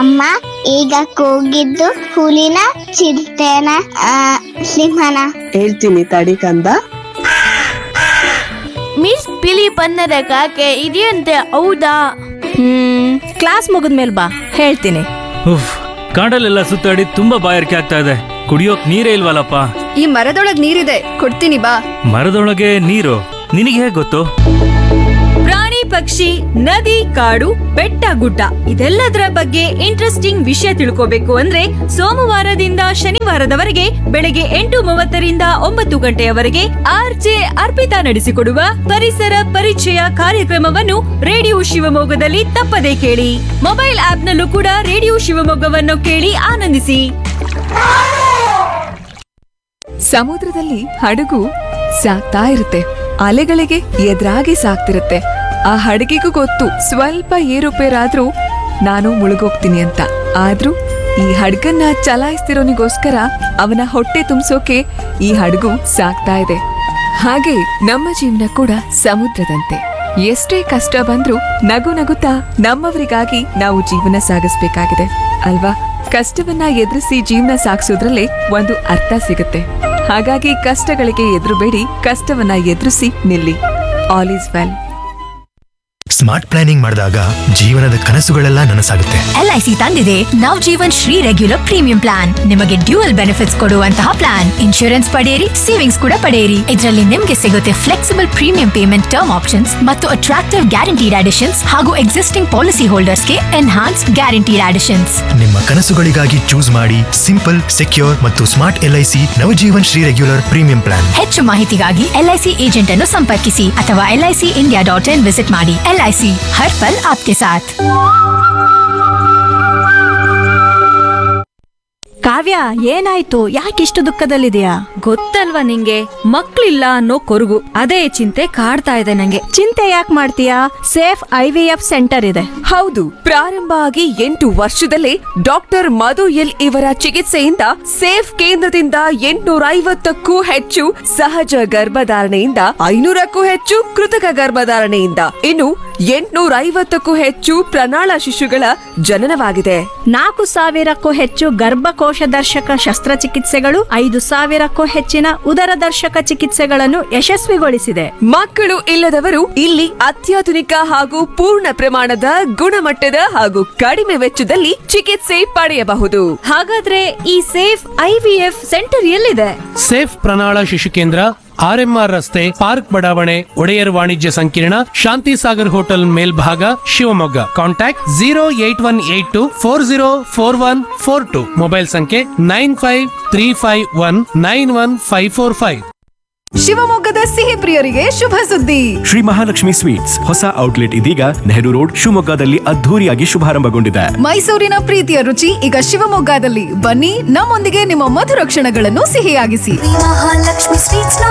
ಅಮ್ಮ ಈಗ ಕೂಗಿದ್ದು ಹುಲಿನ ಚಿರತೆನ ಆ, ಸಿಂಹನ ಹೇಳ್ತೀನಿ ತಡಿ ಕಂದ ಮಿಸ್ ಬಿಳಿ ಬಣ್ಣದ ಕಾಗೆ ಇದೆಯಂತೆ ಹೌದಾ ಹ್ಮ್ ಕ್ಲಾಸ್ ಮುಗಿದ್ಮೇಲೆ ಬಾ ಹೇಳ್ತೀನಿ ಉಫ್ ಕಾಡಲ್ಲೆಲ್ಲ ಸುತ್ತಾಡಿ ತುಂಬಾ ಬಾಯಾರಿಕೆ ಆಗ್ತಾ ಇದೆ ಕುಡಿಯೋಕ್ ನೀರೇ ಇಲ್ವಲ್ಲಪ್ಪ ಈ ಮರದೊಳಗ್ ನೀರಿದೆ ಕೊಡ್ತೀನಿ ಬಾ ಮರದೊಳಗೆ ನೀರು ನಿನಗೆ ಹೇಗೆ ಗೊತ್ತು ಪ್ರಾಣಿ ಪಕ್ಷಿ ನದಿ ಕಾಡು ಬೆಟ್ಟ ಗುಡ್ಡ ಇದೆಲ್ಲದರ ಬಗ್ಗೆ ಇಂಟ್ರೆಸ್ಟಿಂಗ್ ವಿಷಯ ತಿಳ್ಕೋಬೇಕು ಅಂದ್ರೆ ಸೋಮವಾರದಿಂದ ಶನಿವಾರದವರೆಗೆ ಬೆಳಗ್ಗೆ ಎಂಟು ಮೂವತ್ತರಿಂದ ಒಂಬತ್ತು ಗಂಟೆಯವರೆಗೆ ಆರ್ಜೆ ಅರ್ಪಿತಾ ನಡೆಸಿಕೊಡುವ ಪರಿಸರ ಪರಿಚಯ ಕಾರ್ಯಕ್ರಮವನ್ನು ರೇಡಿಯೋ ಶಿವಮೊಗ್ಗದಲ್ಲಿ ತಪ್ಪದೇ ಕೇಳಿ ಮೊಬೈಲ್ ಆಪ್ನಲ್ಲೂ ಕೂಡ ರೇಡಿಯೋ ಶಿವಮೊಗ್ಗವನ್ನು ಕೇಳಿ ಆನಂದಿಸಿ ಸಮುದ್ರದಲ್ಲಿ ಹಡಗು ಸಾಗ್ತಾ ಇರುತ್ತೆ ಅಲೆಗಳಿಗೆ ಎದುರಾಗಿ ಸಾಗ್ತಿರುತ್ತೆ ಆ ಹಡಗಿಗೂ ಗೊತ್ತು ಸ್ವಲ್ಪ ಏರುಪೇರಾದ್ರೂ ನಾನು ಮುಳುಗೋಗ್ತೀನಿ ಅಂತ ಆದ್ರೂ ಈ ಹಡಗನ್ನ ಚಲಾಯಿಸ್ತಿರೋನಿಗೋಸ್ಕರ ಅವನ ಹೊಟ್ಟೆ ತುಂಬಿಸೋಕೆ ಈ ಹಡಗು ಸಾಗ್ತಾ ಇದೆ ಹಾಗೆ ನಮ್ಮ ಜೀವನ ಕೂಡ ಸಮುದ್ರದಂತೆ ಎಷ್ಟೇ ಕಷ್ಟ ಬಂದ್ರೂ ನಗು ನಗುತ್ತಾ ನಮ್ಮವರಿಗಾಗಿ ನಾವು ಜೀವನ ಸಾಗಿಸ್ಬೇಕಾಗಿದೆ ಅಲ್ವಾ ಕಷ್ಟವನ್ನ ಎದುರಿಸಿ ಜೀವನ ಸಾಗಿಸೋದ್ರಲ್ಲೇ ಒಂದು ಅರ್ಥ ಸಿಗುತ್ತೆ ಹಾಗಾಗಿ ಕಷ್ಟಗಳಿಗೆ ಎದುರುಬೇಡಿ ಕಷ್ಟವನ್ನ ಎದುರಿಸಿ ನಿಲ್ಲಿ all is well smart planning ಮಾಡಿದಾಗ ಜೀವನದ ಕನಸುಗಳೆಲ್ಲ ನನಸಾಗುತ್ತೆ ಎಲ್ಐಸಿ ತಂದಿದೆ Nav Jeevan Shri regular premium plan ನಿಮಗೆ ಡ್ಯೂಯಲ್ ಬೆನಿಫಿಟ್ಸ್ ಕೊಡುವಂತಹ ಪ್ಲಾನ್ ಇನ್ಶೂರೆನ್ಸ್ ಪಡೆಯಿರಿ ಸೇವಿಂಗ್ಸ್ ಕೂಡ ಪಡೆಯಿರಿ ಇದರಲ್ಲಿ ನಿಮಗೆ ಸಿಗುತ್ತೆ flexible premium payment term options ಮತ್ತು ಅಟ್ರಾಕ್ಟಿವ್ ಗ್ಯಾರಂಟಿಡ್ ಅಡಿಷನ್ಸ್ ಹಾಗೂ ಎಕ್ಸಿಸ್ಟಿಂಗ್ ಪಾಲಿಸಿ ಹೋಲ್ಡರ್ಸ್ಗೆ ಎನ್ಹಾನ್ಸ್ಡ್ ಗ್ಯಾರಂಟಿಡ್ ಅಡಿಷನ್ಸ್ ನಿಮ್ಮ ಕನಸುಗಳಿಗಾಗಿ ಚೂಸ್ ಮಾಡಿ ಸಿಂಪಲ್ ಸೆಕ್ಯೂರ್ ಮತ್ತು smart LIC Navjeevan Shri regular premium plan ಹೆಚ್ಚು ಮಾಹಿತಿಗಾಗಿ ಎಲ್ಐಸಿ ಏಜೆಂಟ್ ಅನ್ನು ಸಂಪರ್ಕಿಸಿ ಅಥವಾ LIC India dot in visit ಮಾಡಿ ಎಲ್ಐಸಿ ಹರ್ ಪಲ್ ಆಪ್ಕೆ ಸಾಥ್ ಕಾವ್ಯ ಏನಾಯ್ತು ಯಾಕಿಷ್ಟು ದುಃಖದಲ್ಲಿದೆಯಾ ಗೊತ್ತಲ್ವಾ ನಿಂಗೆ ಮಕ್ಳಿಲ್ಲ ಅನ್ನೋ ಕೊರಗು ಅದೇ ಚಿಂತೆ ಕಾಡ್ತಾ ಇದೆ ನಂಗೆ ಚಿಂತೆ ಯಾಕೆ ಮಾಡ್ತೀಯಾ safe I V F centre ಇದೆ ಹೌದು ಪ್ರಾರಂಭ ಆಗಿ ಎಂಟು ವರ್ಷದಲ್ಲೇ ಡಾಕ್ಟರ್ ಮಧು ಎಲ್ ಇವರ ಚಿಕಿತ್ಸೆಯಿಂದ ಸೇಫ್ ಕೇಂದ್ರದಿಂದ ಎಂಟುನೂರ ಐವತ್ತಕ್ಕೂ ಹೆಚ್ಚು ಸಹಜ ಗರ್ಭಧಾರಣೆಯಿಂದ ಐನೂರಕ್ಕೂ ಹೆಚ್ಚು ಕೃತಕ ಗರ್ಭಧಾರಣೆಯಿಂದ ಇನ್ನು ಎಂಟುನೂರ ಐವತ್ತಕ್ಕೂ ಹೆಚ್ಚು ಪ್ರಣಾಳ ಶಿಶುಗಳ ಜನನವಾಗಿದೆ ನಾಲ್ಕು ಸಾವಿರಕ್ಕೂ ಹೆಚ್ಚು ಗರ್ಭಕೋಶ ದರ್ಶಕ ಶಸ್ತ್ರಚಿಕಿತ್ಸೆಗಳು ಐದು ಸಾವಿರಕ್ಕೂ ಹೆಚ್ಚಿನ ಉದರ ದರ್ಶಕ ಚಿಕಿತ್ಸೆಗಳನ್ನು ಯಶಸ್ವಿಗೊಳಿಸಿದೆ ಮಕ್ಕಳು ಇಲ್ಲದವರು ಇಲ್ಲಿ ಅತ್ಯಾಧುನಿಕ ಹಾಗೂ ಪೂರ್ಣ ಪ್ರಮಾಣದ ಗುಣಮಟ್ಟದ ಹಾಗೂ ಕಡಿಮೆ ವೆಚ್ಚದಲ್ಲಿ ಚಿಕಿತ್ಸೆ ಪಡೆಯಬಹುದು ಹಾಗಾದ್ರೆ ಈ ಸೇಫ್ ಐವಿಎಫ್ ಸೆಂಟರ್ ಎಲ್ಲಿದೆ ಸೇಫ್ ಪ್ರಣಾಳ ಶಿಶು ಕೇಂದ್ರ ಆರ್ಎಂಆರ್ ರಸ್ತೆ ಪಾರ್ಕ್ ಬಡಾವಣೆ ಒಡೆಯರ್ ವಾಣಿಜ್ಯ ಸಂಕೀರ್ಣ ಶಾಂತಿ ಸಾಗರ್ ಹೋಟೆಲ್ ಮೇಲ್ಭಾಗ Shivamogga contact zero eight one eight two four zero four one four two mobile ಸಂಖ್ಯೆ nine five three five one nine one five four five ಶಿವಮೊಗ್ಗದ ಸಿಹಿ ಪ್ರಿಯರಿಗೆ ಶುಭ ಸುದ್ದಿ ಶ್ರೀ ಮಹಾಲಕ್ಷ್ಮಿ ಸ್ವೀಟ್ಸ್ ಹೊಸ ಔಟ್ಲೆಟ್ ಇದೀಗ ನೆಹರು ರೋಡ್ ಶಿವಮೊಗ್ಗದಲ್ಲಿ ಅದ್ಧೂರಿಯಾಗಿ ಶುಭಾರಂಭಗೊಂಡಿದೆ ಮೈಸೂರಿನ ಪ್ರೀತಿಯ ರುಚಿ ಈಗ ಶಿವಮೊಗ್ಗದಲ್ಲಿ ಬನ್ನಿ ನಮ್ಮೊಂದಿಗೆ ನಿಮ್ಮ ಮಧುರ ಕ್ಷಣಗಳನ್ನು ಸಿಹಿಯಾಗಿಸಿ ಮಹಾಲಕ್ಷ್ಮಿ ಸ್ವೀಟ್ಸ್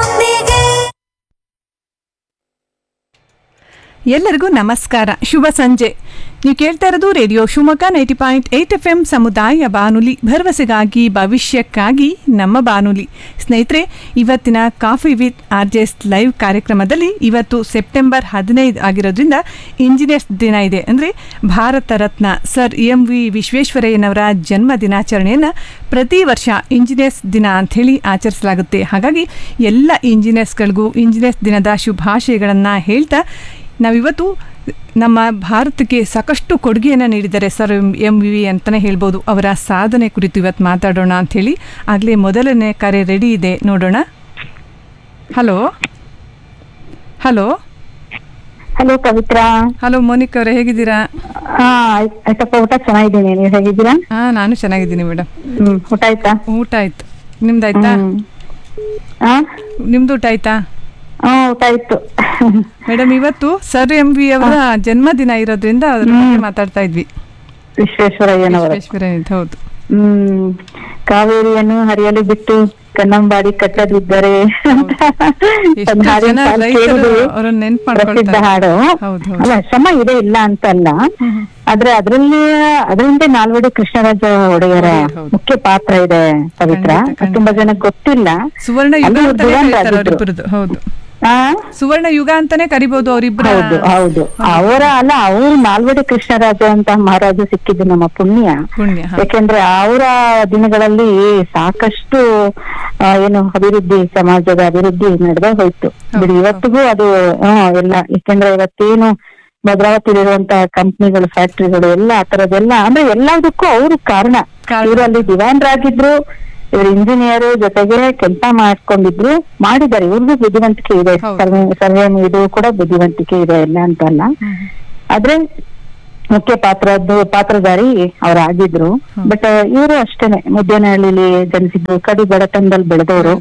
ಎಲ್ಲರಿಗೂ ನಮಸ್ಕಾರ ಶುಭ ಸಂಜೆ ನೀವು ಕೇಳ್ತಾ ಇರೋದು radio Shivamogga ninety point eight F M ಸಮುದಾಯ ಬಾನುಲಿ ಭರವಸೆಗಾಗಿ ಭವಿಷ್ಯಕ್ಕಾಗಿ ನಮ್ಮ ಬಾನುಲಿ ಸ್ನೇಹಿತರೆ ಇವತ್ತಿನ coffee with R J S live ಕಾರ್ಯಕ್ರಮದಲ್ಲಿ ಇವತ್ತು ಸೆಪ್ಟೆಂಬರ್ ಹದಿನೈದು ಆಗಿರೋದ್ರಿಂದ ಇಂಜಿನಿಯರ್ಸ್ ದಿನ ಇದೆ ಅಂದರೆ Bharat Ratna sir M V ವಿಶ್ವೇಶ್ವರಯ್ಯನವರ ಜನ್ಮ ದಿನಾಚರಣೆಯನ್ನು ಪ್ರತಿ ವರ್ಷ ಇಂಜಿನಿಯರ್ಸ್ ದಿನ ಅಂಥೇಳಿ ಆಚರಿಸಲಾಗುತ್ತೆ ಹಾಗಾಗಿ ಎಲ್ಲ ಇಂಜಿನಿಯರ್ಸ್ಗಳಿಗೂ ಇಂಜಿನಿಯರ್ಸ್ ದಿನದ ಶುಭಾಶಯಗಳನ್ನು ಹೇಳ್ತಾ ನಾವಿವತ್ತು ನಮ್ಮ ಭಾರತಕ್ಕೆ ಸಾಕಷ್ಟು ಕೊಡುಗೆಯನ್ನು ನೀಡಿದ್ದಾರೆ ಸರ್ ಎಂ ವಿ ಅಂತಲೇ ಹೇಳ್ಬೋದು ಅವರ ಸಾಧನೆ ಕುರಿತು ಇವತ್ತು ಮಾತಾಡೋಣ ಅಂಥೇಳಿ ಆಗಲೇ ಮೊದಲನೇ ಕರೆ ರೆಡಿ ಇದೆ ನೋಡೋಣ hello hello hello Pavitra hello Monik ಅವರೇ ಹೇಗಿದ್ದೀರಾ ಹಾ ಆಯ್ತಪ್ಪ ಊಟ ಚೆನ್ನಾಗಿದ್ದೀನಿ ನೀವು ಹೇಗಿದ್ದೀರಾ ಹಾಂ ನಾನು ಚೆನ್ನಾಗಿದ್ದೀನಿ ಮೇಡಮ್ ಹ್ಮ್ ಊಟ ಆಯ್ತಾ ಊಟ ಆಯ್ತು ನಿಮ್ದಾಯ್ತಾ ಹಾ ನಿಮ್ದು ಊಟ ಆಯ್ತಾ ಹಾ ಊಟ ಆಯ್ತು ಮೇಡಮ್ ಇವತ್ತು ಸರ್ ಎಂ ವಿ ಅವರ ಜನ್ಮದಿನ ಇರೋದ್ರಿಂದ ಅದ್ರ ಬಗ್ಗೆ ಮಾತಾಡ್ತಾ ಇದ್ವಿ ವಿಶ್ವೇಶ್ವರಯ್ಯನವರು ವಿಶ್ವೇಶ್ವರಯ್ಯನದು ಹೌದು ಹ್ಮ್ ಕಾವೇರಿಯನ್ನು ಹರಿಯಲು ಬಿಟ್ಟು ಕನ್ನಂಬಾಡಿ ಕಟ್ಟದಿದ್ದರೆ ಅಂತ ಎಷ್ಟು ಒಂದ್ ಹಾಡಿನ ಜನ ಸಾಲು ರೈತರು ಕೇಳಿದ್ವಿ. ಅವ್ರನ್ನ ನೆನ್ಪ್ ಪ್ರಸಿದ್ಧ ಮಾಡ್ಕೊಳ್ತಾರೆ. ಹಾಡು ಹೌದು, ಹೌದು. ಅಲ್ಲ ಶ್ರಮ ಇದೆ ಇಲ್ಲ ಅಂತಲ್ಲ ಆದ್ರೆ ಅದ್ರಲ್ಲಿ ಅದರಿಂದ ನಾಲ್ವಡಿ ಕೃಷ್ಣರಾಜ ಒಡೆಯರ ಮುಖ್ಯ ಪಾತ್ರ ಇದೆ ಪವಿತ್ರ ಅದ್ ತುಂಬಾ ಜನ ಗೊತ್ತಿಲ್ಲ ಸುವರ್ಣ ಯುಗ ಅಲ್ಲಿ ಅಂತಾನೆ ದುರಂತ ಹೇಳ್ತಾರೆ ಆಗಿದ್ರು. ಅವ್ರಿಬ್ರದ್ದು ಹೌದು ಸುವರ್ಣ ಯುಗ ಅಂತಾನೆ ಕರಿಬಹುದು ಅವರಿಬ್ಬರ ಹೌದು ಹೌದು ಅವರ ಅಲ್ಲ ಅವ್ರು ನಾಲ್ವಡಿ ಕೃಷ್ಣರಾಜ ಅಂತ ಮಹಾರಾಜ ಸಿಕ್ಕಿದ್ದು ನಮ್ಮ ಪುಣ್ಯ ಪುಣ್ಯ ಹ. ಯಾಕೆಂದ್ರೆ ಅವರ ದಿನಗಳಲ್ಲಿ ಸಾಕಷ್ಟು ಆ, ಏನು ಅಭಿವೃದ್ಧಿ ಸಮಾಜದ ಅಭಿವೃದ್ಧಿ ನಡೆದೇ ಹೋಯ್ತು ಬಿಡಿ ಇವತ್ತಿಗೂ ಅದು ಹ್ಮ್ ಎಲ್ಲ ಯಾಕೆಂದ್ರೆ ಇವತ್ತೇನು ಭದ್ರಾವತಿಲಿರುವಂತಹ ಕಂಪ್ನಿಗಳು ಫ್ಯಾಕ್ಟ್ರಿಗಳು ಎಲ್ಲ ಆ ತರದೆಲ್ಲ ಅಂದ್ರೆ ಎಲ್ಲದಕ್ಕೂ ಅವರು ಕಾರಣ ಇವರು ಅಲ್ಲಿ ದಿವಾನ್ರಾಗಿದ್ರು ಇವರು ಇಂಜಿನಿಯರ್ ಜೊತೆಗೆ ಕೆಲಸ ಮಾಡ್ಕೊಂಡಿದ್ರು ಮಾಡಿದ್ದಾರೆ ಇವ್ರಿಗೂ ಬುದ್ಧಿವಂತಿಕೆ ಇದೆ ಸರ್ವೆ ಸರ್ವೆ ಇದು ಕೂಡ ಬುದ್ಧಿವಂತಿಕೆ ಇದೆ ಇಲ್ಲ ಅಂತಲ್ಲ ಆದ್ರೆ ಮುಖ್ಯ ಪಾತ್ರದ್ದು ಪಾತ್ರಧಾರಿ ಅವ್ರಾಗಿದ್ರು ಬಟ್ ಇವರು ಅಷ್ಟೇನೆ ಮುದ್ದೇನಹಳ್ಳಿಲಿ ಜನಿಸಿದ್ರು ಕಡಿ ಬಡತನದಲ್ಲಿ ಬೆಳೆದವರು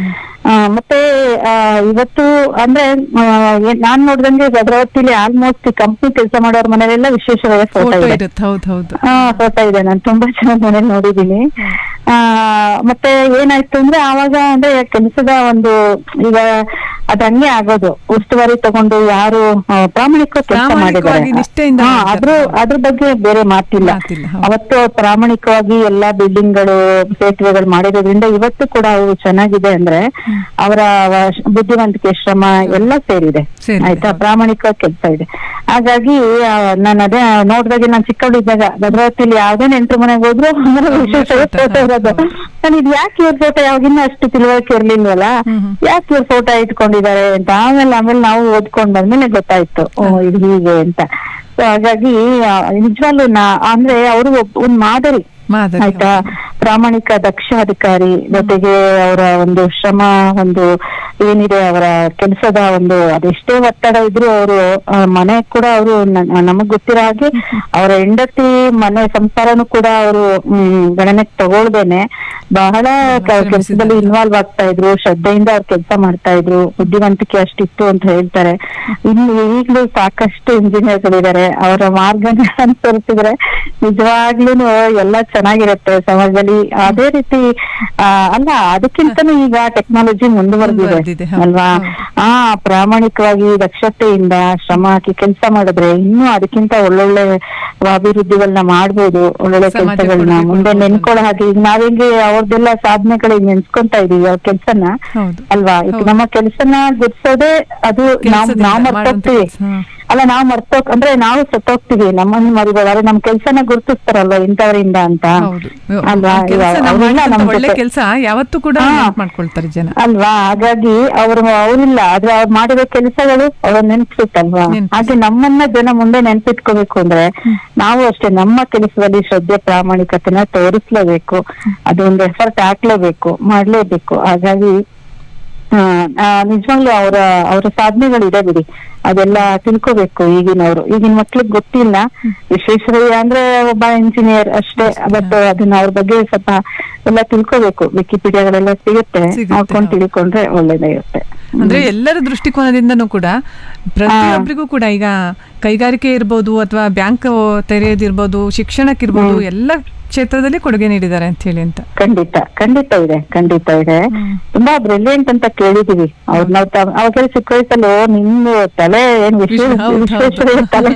ಆ, ಮತ್ತೆ ಆ, ಇವತ್ತು ಅಂದ್ರೆ ಆ, ಏನ್- ನಾನ್ ನೋಡ್ದಂಗೆ ಭದ್ರಾವತಿಲಿ ಆಲ್ಮೋಸ್ಟ್ ಕಂಪ್ನಿ ಕೆಲಸ ಮಾಡೋರ್ ಮನೇಲೆಲ್ಲ ವಿಶೇಷವಾದ ಫೋಟೋ ಫೋಟೋ ಇದೆ ಇರುತ್ತೆ ಹೌದು ಹೌದು ಹಾ ಫೋಟೋ ಇದೆ ನಾನು ತುಂಬಾ ಜನ ಮನೇಲಿ ನೋಡಿದೀನಿ ಆ ಮತ್ತೆ ಏನಾಯ್ತು ಅಂದ್ರೆ ಆವಾಗ ಅಂದ್ರೆ ಕೆಲಸದ ಒಂದು ಈಗ ಅದ್ ಹಂಗೆ ಆಗೋದು ಉಸ್ತುವಾರಿ ತಗೊಂಡು ಯಾರು ಆ, ಪ್ರಾಮಾಣಿಕ ಕೆಲಸ ಮಾಡಿದ್ದಾರೆ ಪ್ರಾಮಾಣಿಕವಾಗಿ ನಿಷ್ಠೆಯಿಂದ ಹಾ, ಮಾಡಿದ್ದಾರೆ. ಅದ್ರ ಅದ್ರ ಬಗ್ಗೆ ಬೇರೆ ಮಾತಿಲ್ಲ ಅವತ್ತು ಅವ್ರು ಪ್ರಾಮಾಣಿಕವಾಗಿ ಎಲ್ಲಾ ಬಿಲ್ಡಿಂಗ್ ಗಳು ಸೇತುವೆಗಳು ಮಾಡಿರೋದ್ರಿಂದ ಇವತ್ತು ಕೂಡ ಅವು ಚೆನ್ನಾಗಿದೆ ಅಂದ್ರೆ ಅವರ ವ- ಬುದ್ಧಿವಂತಿಕೆ ಶ್ರಮ ಎಲ್ಲ ಸೇರಿದೆ ಆಯ್ತಾ ಪ್ರಾಮಾಣಿಕ ಕೆಲಸ ಇದೆ ಹಾಗಾಗಿ ನಾನು ಅದೇ ನೋಡಿದಾಗ ನಾನು ಚಿಕ್ಕವಳಿದ್ದಾಗ ಭದ್ರಾವತಿಲಿ ಯಾವ್ದೇ ನೆಂಟ್ರ ಮನೆಗೆ ಹೋದ್ರು ವಿಶೇಷ ಫೋಟೋ ಇರೋದು ನಾನು ಇದು ಯಾಕೆ ಇವ್ರ ಫೋಟೋ ಯಾವಾಗಿನ್ನೂ ಅಷ್ಟು ತಿಳುವಳಿಕೆ ಇರ್ಲಿಲ್ವಲ್ಲ ಯಾಕೆ ಇವ್ರ ಫೋಟೋ ಇಟ್ಕೊಂಡಿದ್ದಾರೆ ಅಂತ ಆಮೇಲೆ ಆಮೇಲೆ ನಾವು ಓದ್ಕೊಂಡ್ ಬಂದ್ಮೇಲೆ ಗೊತ್ತಾಯ್ತು ಓ ಇದು ಹೀಗೆ ಅಂತ So ಹಾಗಾಗಿ ಆ, ನಿಜವಾಗ್ಲೂ ನಾ ಅಂದ್ರೆ ಅವರು ಒಂದ್ ಮಾದರಿ ಆಯ್ತಾ ಪ್ರಾಮಾಣಿಕ ದಕ್ಷ ಅಧಿಕಾರಿ ಜೊತೆಗೆ ಅವರ ಒಂದು ಶ್ರಮ ಒಂದು ಏನಿದೆ ಅವರ ಕೆಲಸದ ಒಂದು ಅದೆಷ್ಟೇ ಒತ್ತಡ ಇದ್ರು ಅವರು ಮನೆ ಕೂಡ ಅವರು ನಮಗ್ ಗೊತ್ತಿರೋ ಹಾಗೆ ಅವರ ಹೆಂಡತಿ ಮನೆ ಸಂಸಾರನು ಕೂಡ ಅವರು ಹ್ಮ್ ಗಣನೆಗೆ ತಗೊಳ್ದೇನೆ ಬಹಳ ಕೆಲಸದಲ್ಲಿ ಇನ್ವಾಲ್ವ್ ಆಗ್ತಾ ಇದ್ರು ಶ್ರದ್ಧೆಯಿಂದ ಅವ್ರು ಕೆಲಸ ಮಾಡ್ತಾ ಇದ್ರು ಬುದ್ಧಿವಂತಿಕೆ ಅಷ್ಟಿತ್ತು ಅಂತ ಹೇಳ್ತಾರೆ ಇನ್ನು ಈಗಲೂ ಸಾಕಷ್ಟು ಇಂಜಿನಿಯರ್ಗಳಿದ್ದಾರೆ ಅವರ ಮಾರ್ಗನ ಅನುಸರಿಸಿದ್ರೆ ನಿಜವಾಗ್ಲೂನು ಎಲ್ಲ ಚೆನ್ನಾಗಿರುತ್ತೆ ಸಮಾಜದಲ್ಲಿ ಅದೇ ರೀತಿ ಆ, ಅಲ್ಲ ಅದಕ್ಕಿಂತನೂ ಈಗ ಟೆಕ್ನಾಲಜಿ ಮುಂದುವರೆದಿದೆ ಅಲ್ವಾ ಆ ಪ್ರಾಮಾಣಿಕವಾಗಿ ದಕ್ಷತೆಯಿಂದ ಶ್ರಮ ಹಾಕಿ ಕೆಲಸ ಮಾಡಿದ್ರೆ ಇನ್ನೂ ಅದಕ್ಕಿಂತ ಒಳ್ಳೊಳ್ಳೆ ಅಭಿವೃದ್ಧಿಗಳನ್ನ ಮಾಡ್ಬೋದು ಒಳ್ಳೊಳ್ಳೆ ಸಮಾಜ ಕೆಲಸಗಳನ್ನ ಕೊಡುಗೆ ಮುಂದೆ ನೆನ್ಕೊಳ್ಳೋ ಹಾಗೆ ಈಗ ನಾವೆಂಗೆ ಅವ್ರದ್ದೆಲ್ಲ ಸಾಧನೆಗಳಿಗೆ ನೆನ್ಸ್ಕೊಂತಾ ಇದೀವಿ ಅವ್ರ ಕೆಲ್ಸನ ಹೌದು ಅಲ್ವಾ ಈಗ ನಮ್ಮ ಕೆಲ್ಸನ ಗುರ್ಸೋದೇ ಅದು ನಾವ್ ಕೆಲ್ಸದಿಂದ ನಾವ್ ಮಾಡುವಂತ ಮರ್ತೋಗ್ತೀವಿ ಕೆಲ್ಸ, ಹ್ಮ್. ಅಲ್ಲ ನಾವ್ ಮರ್ತೋಗ್ ಅಂದ್ರೆ ನಾವು ಸತ್ತೋಗ್ತೀವಿ ನಮ್ಮನ್ನ ಮರಿಬೋದು ಆದ್ರೆ ನಮ್ ಕೆಲ್ಸನ ಗುರ್ತಿಸ್ತಾರಲ್ವಾ ಇಂಥವರಿಂದ ಅಂತ ಅಲ್ವಾ ಕೆಲಸ ಇವಾಗ ನಾವು ಅವ್ರೆಲ್ಲ ಮಾಡಿದಂತ ನಮ್ ಒಳ್ಳೆ ಜೊತೆ- ಕೆಲಸ ಯಾವತ್ತೂ ಕೂಡ ಹಾ. ನೆನ್ಪ್ ಮಾಡ್ಕೊಳ್ತಾರೆ ಜನ ಅಲ್ವಾ ಹಾಗಾಗಿ ಅವ್ರು ಅವ್ರಿಲ್ಲ ಆದ್ರೆ ಅವ್ರು ಮಾಡಿರೋ ಕೆಲಸಗಳು ಅವ್ರ ನೆನ್ಪಿಸುತ್ತಲ್ವಾ ಹಾಗೆ ನಮ್ಮನ್ನ ಜನ ಮುಂದೆ ನೆನ್ಪಿಟ್ಕೋಬೇಕು ಅಂದ್ರೆ ನಾವು ಅಷ್ಟೇ ನಮ್ಮ ಕೆಲಸದಲ್ಲಿ ಶ್ರದ್ಧೆ ಪ್ರಾಮಾಣಿಕತೆನ ತೋರಿಸ್ಲೇಬೇಕು ಅದೊಂದು ಎಫರ್ಟ್ ಹಾಕ್ಲೇಬೇಕು ಮಾಡ್ಲೇಬೇಕು ಹಾಗಾಗಿ ಆ, ಆ, ನಿಜವಾಗ್ಲೂ ಅವರ ಅವರ ಸಾಧನೆಗಳಿದೆ ಬಿಡಿ ಅದೆಲ್ಲ ತಿಳ್ಕೋಬೇಕು ಈಗಿನವರು ಈಗಿನ ಮಕ್ಳಿಗೆ ಗೊತ್ತಿಲ್ಲ ವಿಶ್ವೇಶ್ವರಯ್ಯ ಅಂದ್ರೆ ಒಬ್ಬ ಇಂಜಿನಿಯರ್ ಅಷ್ಟೇ ಬಟ್ ಅದನ್ನ ಅವ್ರ ಬಗ್ಗೆ ಸ್ವಲ್ಪ ಎಲ್ಲ ತಿಳ್ಕೋಬೇಕು ವಿಕಿಪೀಡಿಯಾಗಳೆಲ್ಲ ಸಿಗುತ್ತೆ ನೋಡ್ಕೊಂಡು ತಿಳ್ಕೊಂಡ್ರೆ ಒಳ್ಳೇದಾಗಿರುತ್ತೆ ಅಂದ್ರೆ ಎಲ್ಲರ ದೃಷ್ಟಿಕೋನದಿಂದನೂ ಕೂಡ ಪ್ರತಿಯೊಬ್ಬರಿಗೂ ಕೂಡ ಈಗ ಕೈಗಾರಿಕೆ ಇರ್ಬೋದು ಅಥವಾ ಬ್ಯಾಂಕ್ ತೆರೆಯೋದಿರ್ಬೋದು ಶಿಕ್ಷಣಕ್ಕಿರ್ಬೋದು ಎಲ್ಲ ಕ್ಷೇತ್ರದಲ್ಲಿ ಕೊಡುಗೆ ನೀಡಿದ್ದಾರೆ ಅಂತ ಹೇಳಿ ಅಂತ ಖಂಡಿತ ಖಂಡಿತ ಇದೆ ಖಂಡಿತ ಇದೆ ತುಂಬಾ ಬ್ರಿಲಿಯಂಟ್ ಅಂತ ಕೇಳಿದೀವಿ ಅವ್ರ ನಾವ್ ತ- ಅವಾಗ ಚಿಕ್ಕ ವಯಸ್ಸಲ್ಲಿ ಓ ನಿಮ್ದು ತಲೆ ಏನ್ ವಿಶ್ವ ಹೌದು, ಹೌದು. ವಿಶ್ವೇಶ್ವರಯ್ಯ ತಲೆ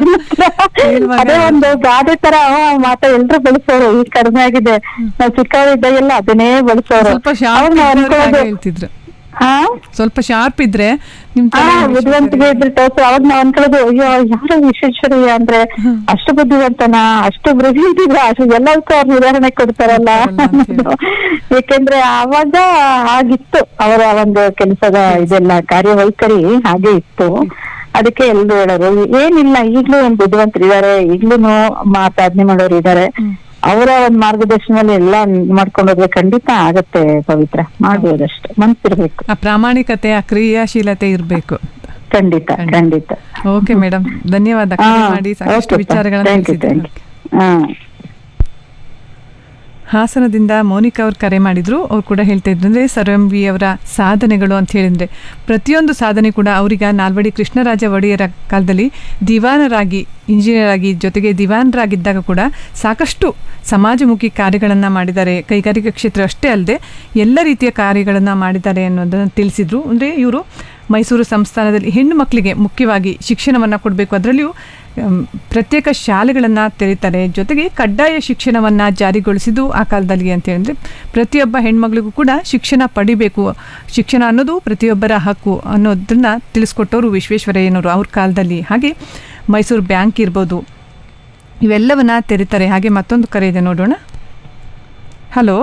ಅದೇ ಒಂದು ಗಾದೆ ತರ ಮಾತಾ ಎಲ್ರು ಬಳಸೋರು ಈಗ ಕಡಿಮೆ ಆಗಿದೆ ನಾವ್ ಚಿಕ್ಕವರಿದ್ದಾಗೆಲ್ಲ ಅದನ್ನೇ ಬಳಸೋರು ಸ್ವಲ್ಪ ಶಾರ್ಪ್ ಅವಾಗ ನಾವ್ ಅನ್ಕೊಳ್ಳೋದು ಹೇಳ್ತಿದ್ರು ಹಾ ಸ್ವಲ್ಪ ಶಾರ್ಪ್ ಇದ್ರೆ ನಿಮ್ ಹಾ ಬುದ್ಧಿವಂತಿಗೆ ಇದ್ರೆ ತೋರ್ಸು ಅವಾಗ ನಾವ್ ಅನ್ಕೊಳ್ಳೋದು ಅಯ್ಯೋ ಯಾರು ವಿಶ್ವೇಶ್ವರಯ್ಯ ಅಂದ್ರೆ ಅಷ್ಟು ಬುದ್ಧಿವಂತನ ಅಷ್ಟು ಬ್ರಿಲಿಯಂಟ್ ಇದ್ರ ಅಷ್ಟು ಎಲ್ಲದಕ್ಕೂ ಅವ್ರ ಉದಾಹರಣೆ ಕೊಡ್ತಾರಲ್ಲ ಅನ್ನೋದು. ಯಾಕೆಂದ್ರೆ ಆವಾಗ ಆಗಿತ್ತು ಅವರ ಒಂದು ಕೆಲಸದ ಇದೆಲ್ಲ ಕಾರ್ಯವೈಖರಿ ಹಾಗೆ ಇತ್ತು ಅದಕ್ಕೆ ಎಲ್ರು ಹೇಳೋರು ಏನಿಲ್ಲ ಈಗ್ಲೂ ಒಂದ್ ಬುದ್ಧಿವಂತರು ಇದಾರೆ ಈಗ್ಲೂ ಮಾ ಸಾಧನೆ ಮಾಡೋರು ಇದಾರೆ ಅವರ ಒಂದ್ ಮಾರ್ಗದರ್ಶನದಲ್ಲಿ ಎಲ್ಲ ಮಾಡ್ಕೊಂಡು ಹೋದ್ರೆ ಖಂಡಿತ ಆಗತ್ತೆ ಪವಿತ್ರ ಮಾಡ್ಬೋದಷ್ಟೇ ಮನ್ಸಿರ್ಬೇಕು ಆ ಪ್ರಾಮಾಣಿಕತೆ ಆ ಕ್ರಿಯಾಶೀಲತೆ ಇರ್ಬೇಕು ಖಂಡಿತ ಖಂಡಿತ ಓಕೆ ಮೇಡಮ್ ಧನ್ಯವಾದ ಕರೆ ಮಾಡಿ ಸಾಕಷ್ಟು ವಿಚಾರಗಳನ್ನು ತಿಳಿಸಿದ್ದೀರಿ. ಹಾ ಹಾಸನದಿಂದ ಮೋನಿಕಾ ಅವ್ರು ಕರೆ ಮಾಡಿದ್ರು ಅವ್ರು ಕೂಡ ಹೇಳ್ತಾ ಇದ್ರು ಅಂದರೆ ಸರ್ ಎಂ ವಿ ಅವರ ಸಾಧನೆಗಳು ಅಂತ ಹೇಳಿದ್ರೆ ಪ್ರತಿಯೊಂದು ಸಾಧನೆ ಕೂಡ ಅವರೀಗ ನಾಲ್ವಡಿ ಕೃಷ್ಣರಾಜ ಒಡೆಯರ ಕಾಲದಲ್ಲಿ ದಿವಾನರಾಗಿ ಇಂಜಿನಿಯರ್ ಆಗಿ ಜೊತೆಗೆ ದಿವಾನರಾಗಿದ್ದಾಗ ಕೂಡ ಸಾಕಷ್ಟು ಸಮಾಜಮುಖಿ ಕಾರ್ಯಗಳನ್ನು ಮಾಡಿದ್ದಾರೆ ಕೈಗಾರಿಕಾ ಕ್ಷೇತ್ರ ಅಷ್ಟೇ ಅಲ್ಲದೆ ಎಲ್ಲ ರೀತಿಯ ಕಾರ್ಯಗಳನ್ನು ಮಾಡಿದ್ದಾರೆ ಅನ್ನೋದನ್ನು ತಿಳಿಸಿದ್ರು ಅಂದರೆ ಇವರು ಮೈಸೂರು ಸಂಸ್ಥಾನದಲ್ಲಿ ಹೆಣ್ಣು ಮಕ್ಕಳಿಗೆ ಮುಖ್ಯವಾಗಿ ಶಿಕ್ಷಣವನ್ನು ಕೊಡಬೇಕು ಅದರಲ್ಲಿಯೂ ಮ್, ಪ್ರತ್ಯೇಕ ಶಾಲೆಗಳನ್ನು ತೆರೀತಾರೆ ಜೊತೆಗೆ ಕಡ್ಡಾಯ ಶಿಕ್ಷಣವನ್ನು ಜಾರಿಗೊಳಿಸಿದ್ದು ಆ ಕಾಲದಲ್ಲಿ ಅಂತ ಹೇಳಿದ್ರೆ ಪ್ರತಿಯೊಬ್ಬ ಹೆಣ್ಮಗಳಿಗೂ ಕೂಡ ಶಿಕ್ಷಣ ಪಡಿಬೇಕು ಶಿಕ್ಷಣ ಅನ್ನೋದು ಪ್ರತಿಯೊಬ್ಬರ ಹಕ್ಕು ಅನ್ನೋದನ್ನ ತಿಳಿಸ್ಕೊಟ್ಟವರು ವಿಶ್ವೇಶ್ವರಯ್ಯನವರು ಅವ್ರ ಕಾಲದಲ್ಲಿ ಹಾಗೆ ಮೈಸೂರು ಬ್ಯಾಂಕ್ ಇರ್ಬೋದು ಇವೆಲ್ಲವನ್ನ ತೆರೀತಾರೆ ಹಾಗೆ ಮತ್ತೊಂದು ಕರೆ ಇದೆ ನೋಡೋಣ ಹಲೋ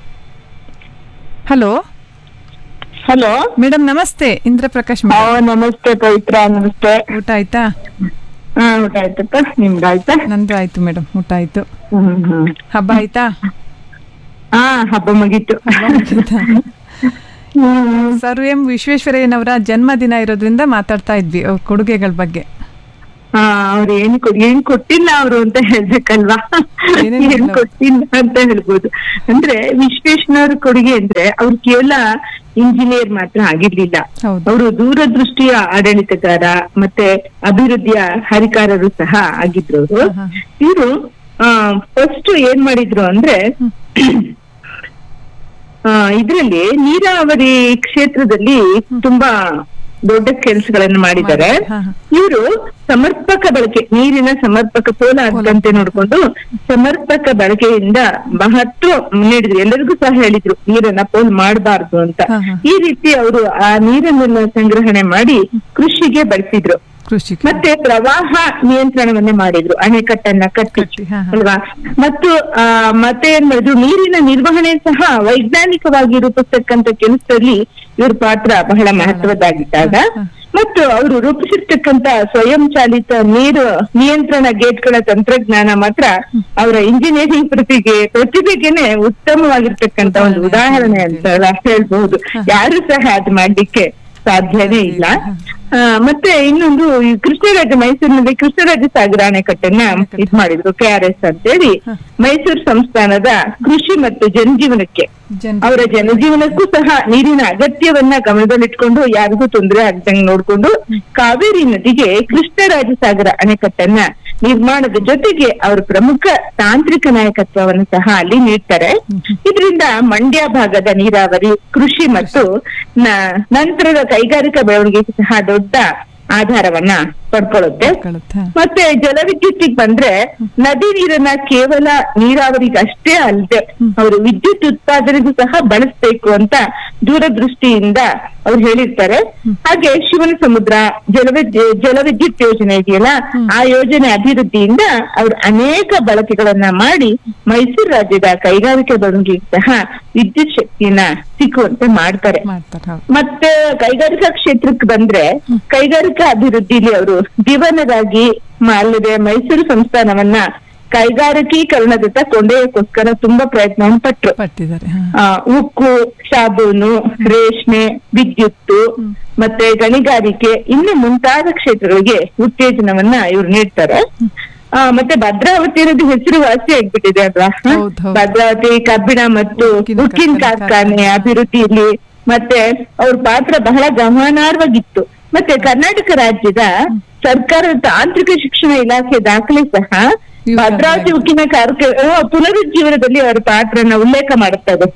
ಹಲೋ ಹಲೋ ಮೇಡಮ್ ನಮಸ್ತೆ ಇಂದ್ರಪ್ರಕಾಶ್ ನಮಸ್ತೆ ಪವಿತ್ರ ನಮಸ್ತೆ ಊಟ ಆಯ್ತಾ ಹಾ ಊಟ ಆಯ್ತಪ್ಪ ನಿಮ್ದು ಆಯ್ತಾ ನಂದು ಆಯ್ತು ಮೇಡಮ್ ಊಟ ಆಯ್ತು ಹ್ಮ್ ಹ್ಮ್ ಹಬ್ಬ ಆಯ್ತಾ ಹಾ ಹಬ್ಬ ಮುಗೀತು ಸರ್ ಎಂ ವಿಶ್ವೇಶ್ವರಯ್ಯನವರ ಜನ್ಮದಿನ ಇರೋದ್ರಿಂದ ಮಾತಾಡ್ತಾ ಇದ್ವಿ ಅವ್ರ ಕೊಡುಗೆಗಳ ಬಗ್ಗೆ ಹಾ ಅವ್ರು ಏನ್ ಕೊಡ್ ಏನ್ ಕೊಟ್ಟಿಲ್ಲ ಅವ್ರು ಅಂತ ಹೇಳ್ಬೇಕಲ್ವಾ ಏನ್ ಕೊಟ್ಟಿಲ್ಲ ಅಂತ ಹೇಳ್ಬೋದು ಅಂದ್ರೆ ವಿಶ್ವೇಶ್ವರಯ್ಯನವ್ರ ಕೊಡುಗೆ ಅಂದ್ರೆ ಅವ್ರು ಕೇವಲ ಇಂಜಿನಿಯರ್ ಮಾತ್ರ ಆಗಿರ್ಲಿಲ್ಲ ಅವರು ದೂರದೃಷ್ಟಿಯ ಆಡಳಿತಗಾರ ಮತ್ತೆ ಅಭಿವೃದ್ಧಿಯ ಹರಿಕಾರರು ಸಹ ಆಗಿದ್ರು ಅವರು ಇವರು ಫಸ್ಟ್ ಏನ್ ಮಾಡಿದ್ರು ಅಂದ್ರೆ ಆ ಇದ್ರಲ್ಲಿ ನೀರಾವರಿ ಕ್ಷೇತ್ರದಲ್ಲಿ ತುಂಬಾ ದೊಡ್ಡ ಕೆಲಸಗಳನ್ನು ಮಾಡಿದ್ದಾರೆ ಇವರು ಸಮರ್ಪಕ ಬಳಕೆ ನೀರಿನ ಸಮರ್ಪಕ ಪೋಲ ಆಗದಂತೆ ನೋಡ್ಕೊಂಡು ಸಮರ್ಪಕ ಬಳಕೆಯಿಂದ ಮಹತ್ವ ನೀಡಿದ್ರು ಎಲ್ಲರಿಗೂ ಸಹ ಹೇಳಿದ್ರು ನೀರನ್ನ ಪೋಲ್ ಮಾಡಬಾರ್ದು ಅಂತ ಈ ರೀತಿ ಅವರು ಆ ನೀರನ್ನೆಲ್ಲ ಸಂಗ್ರಹಣೆ ಮಾಡಿ ಕೃಷಿಗೆ ಬಳಸಿದ್ರು ಕೃಷಿ ಮತ್ತೆ ಪ್ರವಾಹ ನಿಯಂತ್ರಣವನ್ನೇ ಮಾಡಿದ್ರು ಅಣೆಕಟ್ಟನ್ನ ಕಟ್ಟಿ ಅಲ್ವಾ ಮತ್ತು ಆ ಮತ್ತೆ ಏನ್ ಮಾಡಿದ್ರು ನೀರಿನ ನಿರ್ವಹಣೆ ಸಹ ವೈಜ್ಞಾನಿಕವಾಗಿ ರೂಪಿಸ್ತಕ್ಕಂತ ಕೆಲಸದಲ್ಲಿ ಇವ್ರ ಪಾತ್ರ ಬಹಳ ಮಹತ್ವದ್ದಾಗಿದ್ದಾಗ ಮತ್ತು ಅವರು ರೂಪಿಸಿರ್ತಕ್ಕಂತ ಸ್ವಯಂ ಚಾಲಿತ ನೀರು ನಿಯಂತ್ರಣ ಗೇಟ್ಗಳ ತಂತ್ರಜ್ಞಾನ ಮಾತ್ರ ಅವರ ಇಂಜಿನಿಯರಿಂಗ್ ಪ್ರತಿಗೆ ಪ್ರತಿಭೆಗೆನೆ ಉತ್ತಮವಾಗಿರ್ತಕ್ಕಂತ ಒಂದು ಉದಾಹರಣೆ ಅಂತ ಹೇಳ್ಬಹುದು ಯಾರು ಸಹ ಅದ್ ಮಾಡ್ಲಿಕ್ಕೆ ಸಾಧ್ಯನೇ ಇಲ್ಲ ಆ, ಮತ್ತೆ ಇನ್ನೊಂದು ಈ ಕೃಷ್ಣರಾಜ ಮೈಸೂರಿನಲ್ಲಿ ಕೃಷ್ಣರಾಜ ಸಾಗರ ಅಣೆಕಟ್ಟನ್ನ ಇದ್ ಮಾಡಿದ್ರು ಕೆ ಆರ್ ಎಸ್ ಅಂತೇಳಿ ಮೈಸೂರು ಸಂಸ್ಥಾನದ ಕೃಷಿ ಮತ್ತು ಜನಜೀವನಕ್ಕೆ ಅವರ ಜನಜೀವನಕ್ಕೂ ಸಹ ನೀರಿನ ಅಗತ್ಯವನ್ನ ಗಮನದಲ್ಲಿಟ್ಕೊಂಡು ಯಾರಿಗೂ ತೊಂದರೆ ಆಗದಂಗ್ ನೋಡ್ಕೊಂಡು ಕಾವೇರಿ ನದಿಗೆ ಕೃಷ್ಣರಾಜ ಸಾಗರ ಅಣೆಕಟ್ಟನ್ನ ನಿರ್ಮಾಣದ ಜೊತೆಗೆ ಅವರು ಪ್ರಮುಖ ತಾಂತ್ರಿಕ ನಾಯಕತ್ವವನ್ನು ಸಹ ಅಲ್ಲಿ ನೀಡ್ತಾರೆ ಇದರಿಂದ ಮಂಡ್ಯ ಭಾಗದ ನೀರಾವರಿ ಕೃಷಿ ಮತ್ತು ನ- ನಂತರದ ಕೈಗಾರಿಕಾ ಬೆಳವಣಿಗೆಗೆ ಸಹ ದೊಡ್ಡ ಆಧಾರವನ್ನ ಪಡ್ಕೊಳ್ಳುತ್ತೆ ಮತ್ತೆ ಜಲವಿದ್ಯುತ್ತಿಗೆ ಬಂದ್ರೆ ನದಿ ನೀರನ್ನ ಕೇವಲ ನೀರಾವರಿಗೆ ಅಷ್ಟೇ ಅಲ್ಲದೆ ಅವರು ವಿದ್ಯುತ್ ಉತ್ಪಾದನೆಗೂ ಸಹ ಬಳಸಬೇಕು ಅಂತ ದೂರದೃಷ್ಟಿಯಿಂದ ಅವ್ರು ಹೇಳಿರ್ತಾರೆ ಹಾಗೆ ಶಿವನ ಸಮುದ್ರ ಜಲವಿದ್ಯು ಜಲವಿದ್ಯುತ್ ಯೋಜನೆ ಇದೆಯಲ್ಲ ಆ ಯೋಜನೆ ಅಭಿವೃದ್ಧಿಯಿಂದ ಅವ್ರು ಅನೇಕ ಬಳಕೆಗಳನ್ನ ಮಾಡಿ ಮೈಸೂರು ರಾಜ್ಯದ ಕೈಗಾರಿಕಾ ಬೆಳವಣಿಗೆಗೆ ಸಹ ವಿದ್ಯುತ್ ಶಕ್ತಿಯನ್ನ ಸಿಕ್ಕುವಂತೆ ಮಾಡ್ತಾರೆ ಮತ್ತೆ ಕೈಗಾರಿಕಾ ಕ್ಷೇತ್ರಕ್ಕೆ ಬಂದ್ರೆ ಕೈಗಾರಿಕಾ ಅಭಿವೃದ್ಧಿಲಿ ಅವರು ದಿವನರಾಗಿ ಮ- ಅಲ್ಲದೆ ಮೈಸೂರು ಸಂಸ್ಥಾನವನ್ನ ಕೈಗಾರಿಕೀಕರಣದತ್ತ ಕೊಂಡೊಯ್ಯಕ್ಕೋಸ್ಕರ ತುಂಬಾ ಪ್ರಯತ್ನವನ್ನು ಪಟ್ರು ಪಟ್ಟಿದ್ದಾರೆ ಆ, ಉಕ್ಕು ಸಾಬೂನು ರೇಷ್ಮೆ ವಿದ್ಯುತ್ತು ಮತ್ತೆ ಗಣಿಗಾರಿಕೆ ಇನ್ನು ಮುಂತಾದ ಕ್ಷೇತ್ರಗಳಿಗೆ ಉತ್ತೇಜನವನ್ನ ಇವ್ರು ನೀಡ್ತಾರೆ ಆ, ಮತ್ತೆ ಭದ್ರಾವತಿ ಅನ್ನೋದು ಹೆಸರುವಾಸಿ ಆಗ್ಬಿಟ್ಟಿದೆ ಅಲ್ವಾ ಹ? ಭದ್ರಾವತಿ ಕಬ್ಬಿಣ ಮತ್ತು ಉಕ್ಕಿನ ಕಾರ್ಖಾನೆ ಅಭಿವೃದ್ಧಿಯಲ್ಲಿ ಮತ್ತೆ ಅವ್ರ ಪಾತ್ರ ಬಹಳ ಗಮನಾರ್ಹವಾಗಿತ್ತು ಮತ್ತೆ ಕರ್ನಾಟಕ ರಾಜ್ಯದ ಸರ್ಕಾರದ ತಾಂತ್ರಿಕ ಶಿಕ್ಷಣ ಇಲಾಖೆ ದಾಖಲೆ ಸಹ ಭದ್ರಾವತಿ ಉಕ್ಕಿನ ಕಾರ್ಖಾನೆ ಪುನರುಜ್ಜೀವನದಲ್ಲಿ ಅವರ ಪಾತ್ರನ ಉಲ್ಲೇಖ ಮಾಡುತ್ತದೆ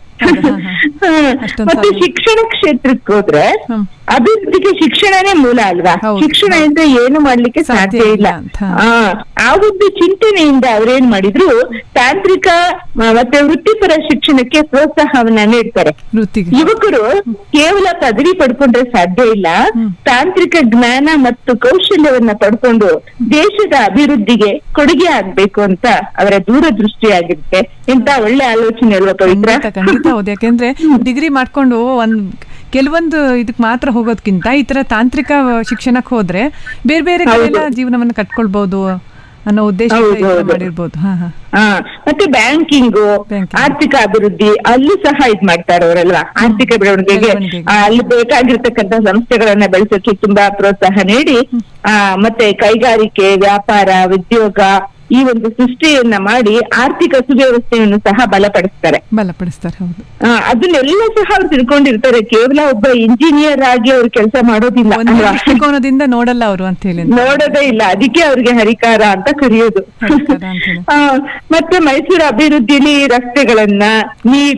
ಮತ್ತೆ ಶಿಕ್ಷಣ ಕ್ಷೇತ್ರಕ್ಕೆ ಹೋದ್ರೆ ಅಭಿವೃದ್ಧಿಗೆ ಶಿಕ್ಷಣನೇ ಮೂಲ ಅಲ್ವಾ ಶಿಕ್ಷಣ ಇದ್ರೆ ಏನು ಮಾಡ್ಲಿಕ್ಕೆ ಸಾಧ್ಯ ಇಲ್ಲ ಆ ಆ ಒಂದು ಚಿಂತನೆಯಿಂದ ಅವ್ರೇನ್ ಮಾಡಿದ್ರು ತಾಂತ್ರಿಕ ಮ- ಮತ್ತೆ ವೃತ್ತಿಪರ ಶಿಕ್ಷಣಕ್ಕೆ ಪ್ರೋತ್ಸಾಹವನ್ನ ನೀಡ್ತಾರೆ ಯುವಕರು ಕೇವಲ ಪದವಿ ಪಡ್ಕೊಂಡ್ರೆ ಸಾಧ್ಯ ಇಲ್ಲ ತಾಂತ್ರಿಕ ಜ್ಞಾನ ಮತ್ತು ಕೌಶಲ್ಯವನ್ನ ಪಡ್ಕೊಂಡು ದೇಶದ ಅಭಿವೃದ್ಧಿಗೆ ಕೊಡುಗೆ ಆಗ್ಬೇಕು ಅಂತ ಅವರ ದೂರದೃಷ್ಟಿಯಾಗಿರುತ್ತೆ ಇಂತ ಒಳ್ಳೆ ಆಲೋಚನೆ ಅಲ್ವಾ ಪವಿತ್ರ ಖಂಡಿತ ಹೌದು ಯಾಕೆಂದ್ರೆ ಡಿಗ್ರಿ ಮಾಡ್ಕೊಂಡು ಒಂದ್ ಕೆಲವೊಂದು ಇದಕ್ ಮಾತ್ರ ಹೋಗೋದ್ಕಿಂತ ಈ ತರ ತಾಂತ್ರಿಕ ಶಿಕ್ಷಣಕ್ಕೆ ಹೋದ್ರೆ ಬೇರೆ ಬೇರೆ ಕಡೆಲ್ಲ ಜೀವನವನ್ನು ಕಟ್ಕೊಳ್ಬಹುದು ಅನ್ನೋ ಉದ್ದೇಶ ಹೌದು, ಹೌದು. ಮಾಡಿರ್ಬೋದು ಹಾ ಹಾ ಆ ಮತ್ತೆ ಬ್ಯಾಂಕಿಂಗು ಆರ್ಥಿಕ ಅಭಿವೃದ್ಧಿ ಅಲ್ಲೂ ಸಹ ಇದ್ ಮಾಡ್ತಾರೆ ಅವರಲ್ವಾ ಆರ್ಥಿಕ ಬೆಳವಣಿಗೆಗೆ ಆ, ಅಲ್ಲಿ ಬೇಕಾಗಿರ್ತಕ್ಕಂತ ಸಂಸ್ಥೆಗಳನ್ನ ಬೆಳೆಸೋಕೆ ತುಂಬಾ ಪ್ರೋತ್ಸಾಹ ನೀಡಿ ಆ ಮತ್ತೆ ಕೈಗಾರಿಕೆ ವ್ಯಾಪಾರ ಉದ್ಯೋಗ ಈ ಒಂದು ಸೃಷ್ಟಿಯನ್ನ ಮಾಡಿ ಆರ್ಥಿಕ ಸುವ್ಯವಸ್ಥೆಯನ್ನು ಸಹ ಬಲಪಡಿಸ್ತಾರೆ ಬಲಪಡಿಸ್ತಾರೆ ಹೌದು ಆ, ಅದನ್ನೆಲ್ಲ ಸಹ ಅವ್ರು ತಿಳ್ಕೊಂಡಿರ್ತಾರೆ ಕೇವಲ ಒಬ್ಬ ಇಂಜಿನಿಯರ್ ಆಗಿ ಅವ್ರು ಕೆಲಸ ಮಾಡೋದಿಲ್ಲ ಒಂದು ಅಲ್ವಾ? ದೃಷ್ಟಿಕೋನದಿಂದ ನೋಡಲ್ಲ ಅವರು ಅಂತ ಹೇಳಿ ನೋಡೋದೇ ಇಲ್ಲ ಅದಕ್ಕೆ ಅವ್ರಿಗೆ ಹರಿಕಾರ ಅಂತ ಕರೆಯೋದು ಆ, ಮತ್ತೆ ಮೈಸೂರು ಅಭಿವೃದ್ಧಿಲಿ ರಸ್ತೆಗಳನ್ನ ನೀರು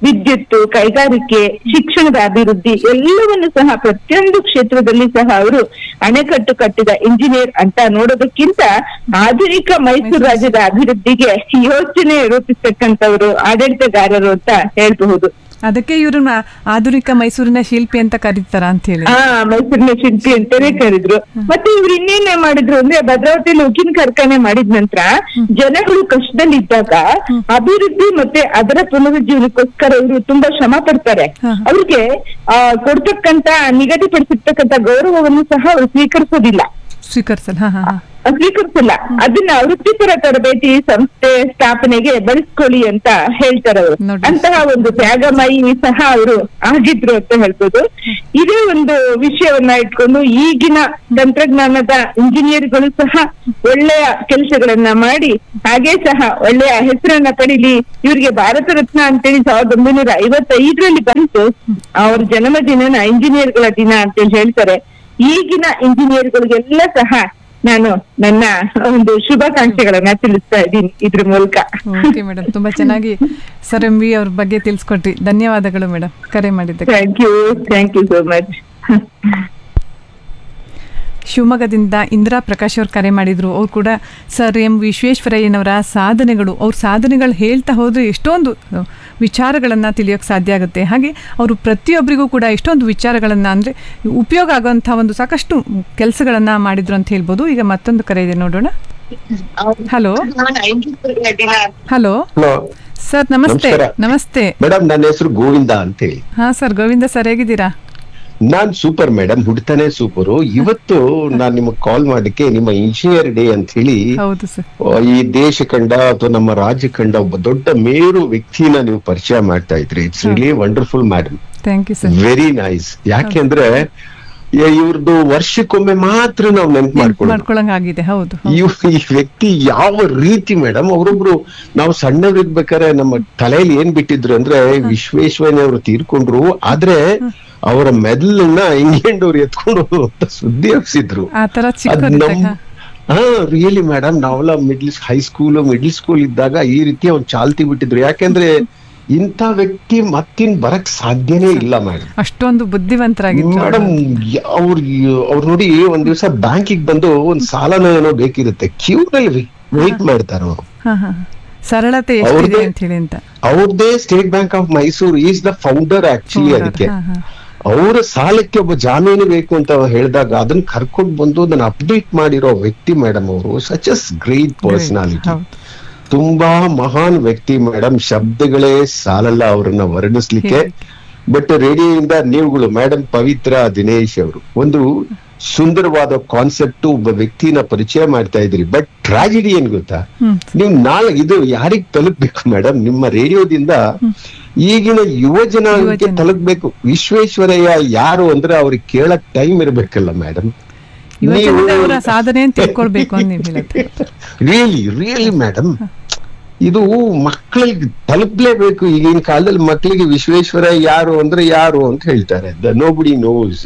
ವಿದ್ಯುತ್ ಕೈಗಾರಿಕೆ ಶಿಕ್ಷಣದ ಅಭಿವೃದ್ಧಿ ಎಲ್ಲವನ್ನು ಸಹ ಪ್ರತಿಯೊಂದು ಕ್ಷೇತ್ರದಲ್ಲಿ ಸಹ ಅವರು ಅಣೆಕಟ್ಟು ಕಟ್ಟಿದ ಇಂಜಿನಿಯರ್ ಅಂತ ನೋಡೋದಕ್ಕಿಂತ ಆಧುನಿಕ ಮೈಸೂರು ರಾಜ್ಯದ ಅಭಿವೃದ್ಧಿಗೆ ಯೋಚನೆ ರೂಪಿಸ್ತಕ್ಕಂಥವ್ರು ಆಡಳಿತಗಾರರು ಅಂತ ಹೇಳ್ಬಹುದು ಅದಕ್ಕೆ ಇವ್ರನ್ನ ಆಧುನಿಕ ಮೈಸೂರಿನ ಶಿಲ್ಪಿ ಅಂತ ಕರೀತಾರ ಅಂತ ಹೇಳಿ ಆ ಮೈಸೂರಿನ ಶಿಲ್ಪಿ ಅಂತಾನೆ ಕರೆದ್ರು ಮತ್ತೆ ಇವ್ರು ಇನ್ನೇನ್ ಮಾಡಿದ್ರು ಅಂದ್ರೆ ಭದ್ರಾವತಿಯಲ್ಲಿ ಉಕ್ಕಿನ ಕಾರ್ಖಾನೆ ಮಾಡಿದ ನಂತರ ಜನಗಳು ಕಷ್ಟದಲ್ಲಿದ್ದಾಗ ಅಭಿವೃದ್ಧಿ ಮತ್ತೆ ಅದರ ಪುನರುಜ್ಜೀವನಕ್ಕೋಸ್ಕರ ಇವರು ತುಂಬಾ ಶ್ರಮ ಪಡ್ತಾರೆ ಅವ್ರಿಗೆ ಆ ಕೊಡ್ತಕ್ಕಂತ ನಿಗದಿಪಡಿಸಿರ್ತಕ್ಕಂತ ಗೌರವವನ್ನು ಸಹ ಅವರು ಸ್ವೀಕರಿಸೋದಿಲ್ಲ ಸ್ವೀಕರಿಸಲ್ಲ ಹಾ ಹಾ ಹಾ ಸ್ವೀಕರಿಸಿಲ್ಲ ಅದನ್ನ ವೃತ್ತಿಪರ ತರಬೇತಿ ಸಂಸ್ಥೆ ಸ್ಥಾಪನೆಗೆ ಬಳಸ್ಕೊಳ್ಳಿ ಅಂತ ಹೇಳ್ತಾರೆ ಅವರು ಅಂತಹ ಒಂದು ತ್ಯಾಗಮಯಿ ಸಹ ಅವರು ಆಗಿದ್ರು ಅಂತ ಹೇಳ್ಬೋದು ಇದೇ ಒಂದು ವಿಷಯವನ್ನ ಇಟ್ಕೊಂಡು ಈಗಿನ ತಂತ್ರಜ್ಞಾನದ ಇಂಜಿನಿಯರ್ಗಳು ಸಹ ಒಳ್ಳೆಯ ಕೆಲಸಗಳನ್ನ ಮಾಡಿ ಹಾಗೆ ಸಹ ಒಳ್ಳೆಯ ಹೆಸರನ್ನ ಪಡೀಲಿ ಇವ್ರಿಗೆ ಭಾರತ ರತ್ನ ಅಂತೇಳಿ ಸಾವಿರದ ಒಂಬೈನೂರ ಐವತ್ತೈದರಲ್ಲಿ ಬಂತು ಅವ್ರ ಜನ್ಮದಿನನ ಇಂಜಿನಿಯರ್ಗಳ ದಿನ ಅಂತೇಳಿ ಹೇಳ್ತಾರೆ ಈಗಿನ ಇಂಜಿನಿಯರ್ಗಳಿಗೆಲ್ಲ ಸಹ ನಾನು ನನ್ನ ಒಂದು ಶುಭಾಕಾಂಕ್ಷೆಗಳನ್ನ ತಿಳಿಸ್ತಾ ಇದ್ದೀನಿ ಇದ್ರ ಮೂಲಕ ಓಕೆ ಮೇಡಮ್ ತುಂಬಾ ಚೆನ್ನಾಗಿ ಸರ್ ಎಂ ವಿ ಅವ್ರ ಬಗ್ಗೆ ತಿಳಿಸ್ಕೊಟ್ರಿ ಧನ್ಯವಾದಗಳು ಮೇಡಮ್ ಕರೆ ಮಾಡಿದ್ದಕ್ಕೆ thank you thank you so much ಶಿವಮೊಗ್ಗದಿಂದ ಇಂದಿರಾ ಪ್ರಕಾಶ್ ಅವ್ರು ಕರೆ ಮಾಡಿದ್ರು ಅವ್ರು ಕೂಡ ಸರ್ ಎಂ ವಿಶ್ವೇಶ್ವರಯ್ಯನವರ ಸಾಧನೆಗಳು ಅವ್ರ ಸಾಧನೆಗಳು ಹೇಳ್ತಾ ಹೋದರೆ ಎಷ್ಟೊಂದು ವಿಚಾರಗಳನ್ನು ತಿಳಿಯೋಕ್ಕೆ ಸಾಧ್ಯ ಆಗುತ್ತೆ ಹಾಗೆ ಅವರು ಪ್ರತಿಯೊಬ್ಬರಿಗೂ ಕೂಡ ಎಷ್ಟೊಂದು ವಿಚಾರಗಳನ್ನು ಅಂದರೆ ಉಪಯೋಗ ಆಗೋಂಥ ಒಂದು ಸಾಕಷ್ಟು ಕೆಲಸಗಳನ್ನು ಮಾಡಿದ್ರು ಅಂತ ಹೇಳ್ಬೋದು ಈಗ ಮತ್ತೊಂದು ಕರೆ ಇದೆ ನೋಡೋಣ ಹಲೋ ಹಲೋ ಹಲೋ ಸರ್ ನಮಸ್ತೆ ನಮಸ್ಕಾರ. ನಮಸ್ತೆ ಮೇಡಮ್ ನನ್ನ ಹೆಸರು ಗೋವಿಂದ ಅಂತೇಳಿ ಹಾಂ ಸರ್ ಗೋವಿಂದ ಸರ್ ಹೇಗಿದ್ದೀರಾ ನಾನ್ ಸೂಪರ್ ಮೇಡಮ್ ಹುಡ್ತಾನೆ ಸೂಪರು ಇವತ್ತು ನಾನ್ ನಿಮಗೆ ಕಾಲ್ ಮಾಡಕ್ಕೆ ನಿಮ್ಮ ಇಂಜಿನಿಯರ್ ಡೇ ಅಂತ ಹೇಳಿ ಹೌದು ಸರ್ ಆ, ಈ ದೇಶ ಕಂಡ ಅಥವಾ ನಮ್ಮ ರಾಜ್ಯ ಕಂಡ ಒಬ್ಬ ದೊಡ್ಡ ಮೇರು ವ್ಯಕ್ತಿನ ನೀವು ಪರಿಚಯ ಮಾಡ್ತಾ ಇದ್ರಿ it's really wonderful madam thank you sir very nice ಯಾಕೆಂದ್ರೆ ಇ- ಇವ್ರದ್ದು ವರ್ಷಕ್ಕೊಮ್ಮೆ ಮಾತ್ರ ನಾವು ನೆನ್ಪು ಮಾಡ್ಕೊಳ್ಳೋದು ಮಾಡ್ಕೊಳಂಗ್ ಆಗಿದೆ ಹೌದು ಇವ್ ಈ ವ್ಯಕ್ತಿ ಯಾವ ರೀತಿ ಮೇಡಮ್ ಅವರೊಬ್ರು ನಾವು ಸಣ್ಣವರಿರ್ಬೇಕಾದ್ರೆ ನಮ್ಮ ತಲೆಯಲ್ಲಿ ಏನ್ ಬಿಟ್ಟಿದ್ರು ಅಂದ್ರೆ ವಿಶ್ವೇಶ್ವರಯ್ಯ ಅವರು ತೀರ್ಕೊಂಡ್ರು ಆದ್ರೆ ಅವರ ಮೆದಲನ್ನ ಇಂಗ್ಲೆಂಡ್ ಅವ್ರು ಎತ್ಕೊಂಡು ಹೋದ್ರು ಅಂತ ಸುದ್ದಿ ಹಬ್ಸಿದ್ರು ಆ ಥರ ಅದ್ ಚಿಕ್ಕವರಿದ್ದಾಗ ನಮ್ ಹಾ ರಿಯಲಿ ಮೇಡಮ್ ನಾವೆಲ್ಲ ಮಿಡ್ಲ್ ಹೈಸ್ಕೂಲ್ ಮಿಡ್ಲ್ ಸ್ಕೂಲ್ ಇದ್ದಾಗ ಈ ರೀತಿ ಅವ್ನು ಚಾಲ್ತಿ ಬಿಟ್ಟಿದ್ರು ಯಾಕೆಂದ್ರೆ ಇಂಥ ವ್ಯಕ್ತಿ ಮತ್ತಿನ್ ಬರಕ್ ಸಾಧ್ಯನೇ ಇಲ್ಲ ಮೇಡಮ್ ಅಷ್ಟೊಂದು ಬುದ್ಧಿವಂತರಾಗಿತ್ತು ಮೇಡಮ್ ಅವ್ರ ಅವ್ರು ನೋಡಿ ಒಂದ್ ದಿವಸ ಬ್ಯಾಂಕಿಗೆ ಬಂದು ಒಂದ್ ಸಾಲನ ಏನೋ ಬೇಕಿರುತ್ತೆ ಕ್ಯೂ ನಲ್ಲಿ ವೇಟ್ ಮಾಡ್ತಾರ ಅವರು ಹಾ ಹಾ ಸರಳತೆ ಎಷ್ಟಿದೆ ಅವ್ರದ್ದೇ- ಅಂತ ಹೇಳಿ ಅಂತ ಅವ್ರದ್ದೇ State Bank of Mysore is the founder actually Founder, ಅದಕ್ಕೆ ಹಾ, ಹಾ. ಅವರ ಸಾಲಕ್ಕೆ ಒಬ್ಬ ಜಾಮೀನು ಬೇಕು ಅಂತ ಹೇಳಿದಾಗ ಅದನ್ನ ಕರ್ಕೊಂಡು ಬಂದು ಅದನ್ನ ಅಪ್ಡೇಟ್ ಮಾಡಿರೋ ವ್ಯಕ್ತಿ ಮೇಡಮ್ ಅವರು ಸಚ್ ಅಸ್ ಗ್ರೇಟ್ ಪರ್ಸನಾಲಿಟಿ ತುಂಬಾ ಮಹಾನ್ ವ್ಯಕ್ತಿ ಮೇಡಮ್ ಶಬ್ದಗಳೇ ಸಾಲಲ್ಲ ಅವರನ್ನ ವರ್ಣಿಸ್ಲಿಕ್ಕೆ ಬಟ್ ರೇಡಿಯೋಯಿಂದ ನೀವುಗಳು ಮೇಡಮ್ ಪವಿತ್ರ ದಿನೇಶ್ ಅವರು ಒಂದು ಸುಂದರವಾದ ಕಾನ್ಸೆಪ್ಟ್ ಒಬ್ಬ ವ್ಯಕ್ತಿನ ಪರಿಚಯ ಮಾಡ್ತಾ ಇದ್ರಿ ಬಟ್ ಟ್ರಾಜಿಡಿ ಏನ್ ಗೊತ್ತಾ ನೀವು ನಾಳೆ ಇದು ಯಾರಿಗ್ ತಲುಪ್ಬೇಕು ಮೇಡಮ್ ನಿಮ್ಮ ರೇಡಿಯೋದಿಂದ ಈಗಿನ ಯುವ ಜನಾಂಗಕ್ಕೆ ತಲುಪ್ಬೇಕು ವಿಶ್ವೇಶ್ವರಯ್ಯ ಯಾರು ಅಂದ್ರೆ ಅವ್ರಿಗೆ ಕೇಳಕ್ ಟೈಮ್ ಇರ್ಬೇಕಲ್ಲ ಮೇಡಮ್ ಯುವಜನತೆ ಅವರ ಸಾಧನೆ ಅಂತ ತಿಳ್ಕೊಳ್ಬೇಕು ಅಂತ ನೀವು ಹೇಳುತ್ತೆ ರಿಯಲಿ ರಿಯಲಿ ಮೇಡಮ್ ಇದು ಮಕ್ಕಳಿಗೆ ತಲುಪಲೇಬೇಕು ಈಗಿನ ಕಾಲದಲ್ಲಿ ಮಕ್ಕಳಿಗೆ ವಿಶ್ವೇಶ್ವರ ಯಾರು ಅಂದ್ರೆ ಯಾರು ಅಂತ ಹೇಳ್ತಾರೆ ದ ನೋಬಡಿ ನೋಸ್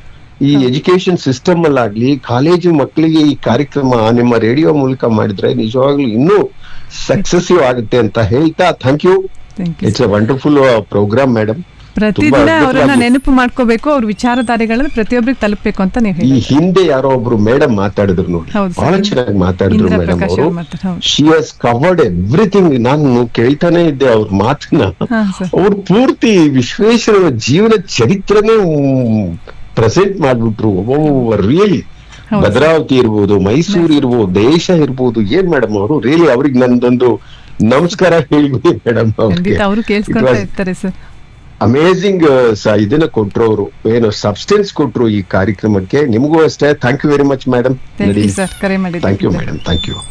ಈ ಎಜುಕೇಶನ್ ಸಿಸ್ಟಮ್ ಅಲ್ಲಾಗ್ಲಿ ಕಾಲೇಜು ಮಕ್ಕಳಿಗೆ ಈ ಕಾರ್ಯಕ್ರಮ ನಿಮ್ಮ ರೇಡಿಯೋ ಮೂಲಕ ಮಾಡಿದ್ರೆ ನಿಜವಾಗ್ಲೂ ಇನ್ನೂ ಸಕ್ಸಸಿವ್ ಆಗುತ್ತೆ ಅಂತ ಹೇಳ್ತಾ thank you it's a wonderful programme madam ಪ್ರತಿದಿನ ಅವರನ್ನ ನೆನಪು ಮಾಡ್ಕೋಬೇಕು ಅವ್ರ ವಿಚಾರಧಾರೆಗಳನ್ನ ಪ್ರತಿಯೊಬ್ಬರಿಗೆ ತಲುಪಬೇಕು ಅಂತ ನೀವು ಈ ಹೇಳಿ ಹಿಂದೆ ಯಾರೋ ಒಬ್ರು ಮೇಡಮ್ ಮಾತಾಡಿದ್ರು ನೋಡಿ ಹೌದು sir. ಬಹಳ ಚೆನ್ನಾಗಿ ಮಾತಾಡಿದ್ರು ಇಂದಿರಾ ಮೇಡಮ್ ಪ್ರಕಾಶ್ ಅವರು ಅವ್ರು ಮಾತಾಡ್- ಹೌದು. ಶಿ ಹಸ್ ಕವರ್ಡ್ ಎವ್ರಿಥಿಂಗ್ ನಾನು ಕೇಳ್ತಾನೆ ಇದ್ದೆ ಅವ್ರ ಮಾತನ್ನ ಹಾ, sir. ಅವ್ರು ಪೂರ್ತಿ ವಿಶ್ವೇಶ್ವರ ಜೀವನ ಚರಿತ್ರೆನೇ ಪ್ರೆಸೆಂಟ್ ಮಾಡ್ಬಿಟ್ರು ರಿಯಲಿ ಹೌದು. ಭದ್ರಾವತಿ ಇರ್ಬೋದು ಮೈಸೂರು ಇರ್ಬೋದು ದೇಶ ಇರ್ಬೋದು ಏನ್ ಮೇಡಮ್ ಅವರು ರಿಯಲಿ ಅವ್ರಿಗೆ ನಂದೊಂದು ನಮಸ್ಕಾರ ಹೇಳ್ಬಿಡಿ ಮೇಡಮ್ ಖಂಡಿತ ಅವರು ಕೇಳಿಸ್ಕೊಂತ ಇರ್ತಾರೆ ಸರ್ ಅಮೇಸಿಂಗ್ ಇದನ್ನ ಕೊಟ್ರು ಅವರು ಏನು ಸಬ್ಸ್ಟೆನ್ಸ್ ಕೊಟ್ರು ಈ ಕಾರ್ಯಕ್ರಮಕ್ಕೆ ನಿಮಗೂ ಅಷ್ಟೇ thank you very much madam thank you sir ಕರೆ ಮಾಡಿದ್ದು thank you madam thank you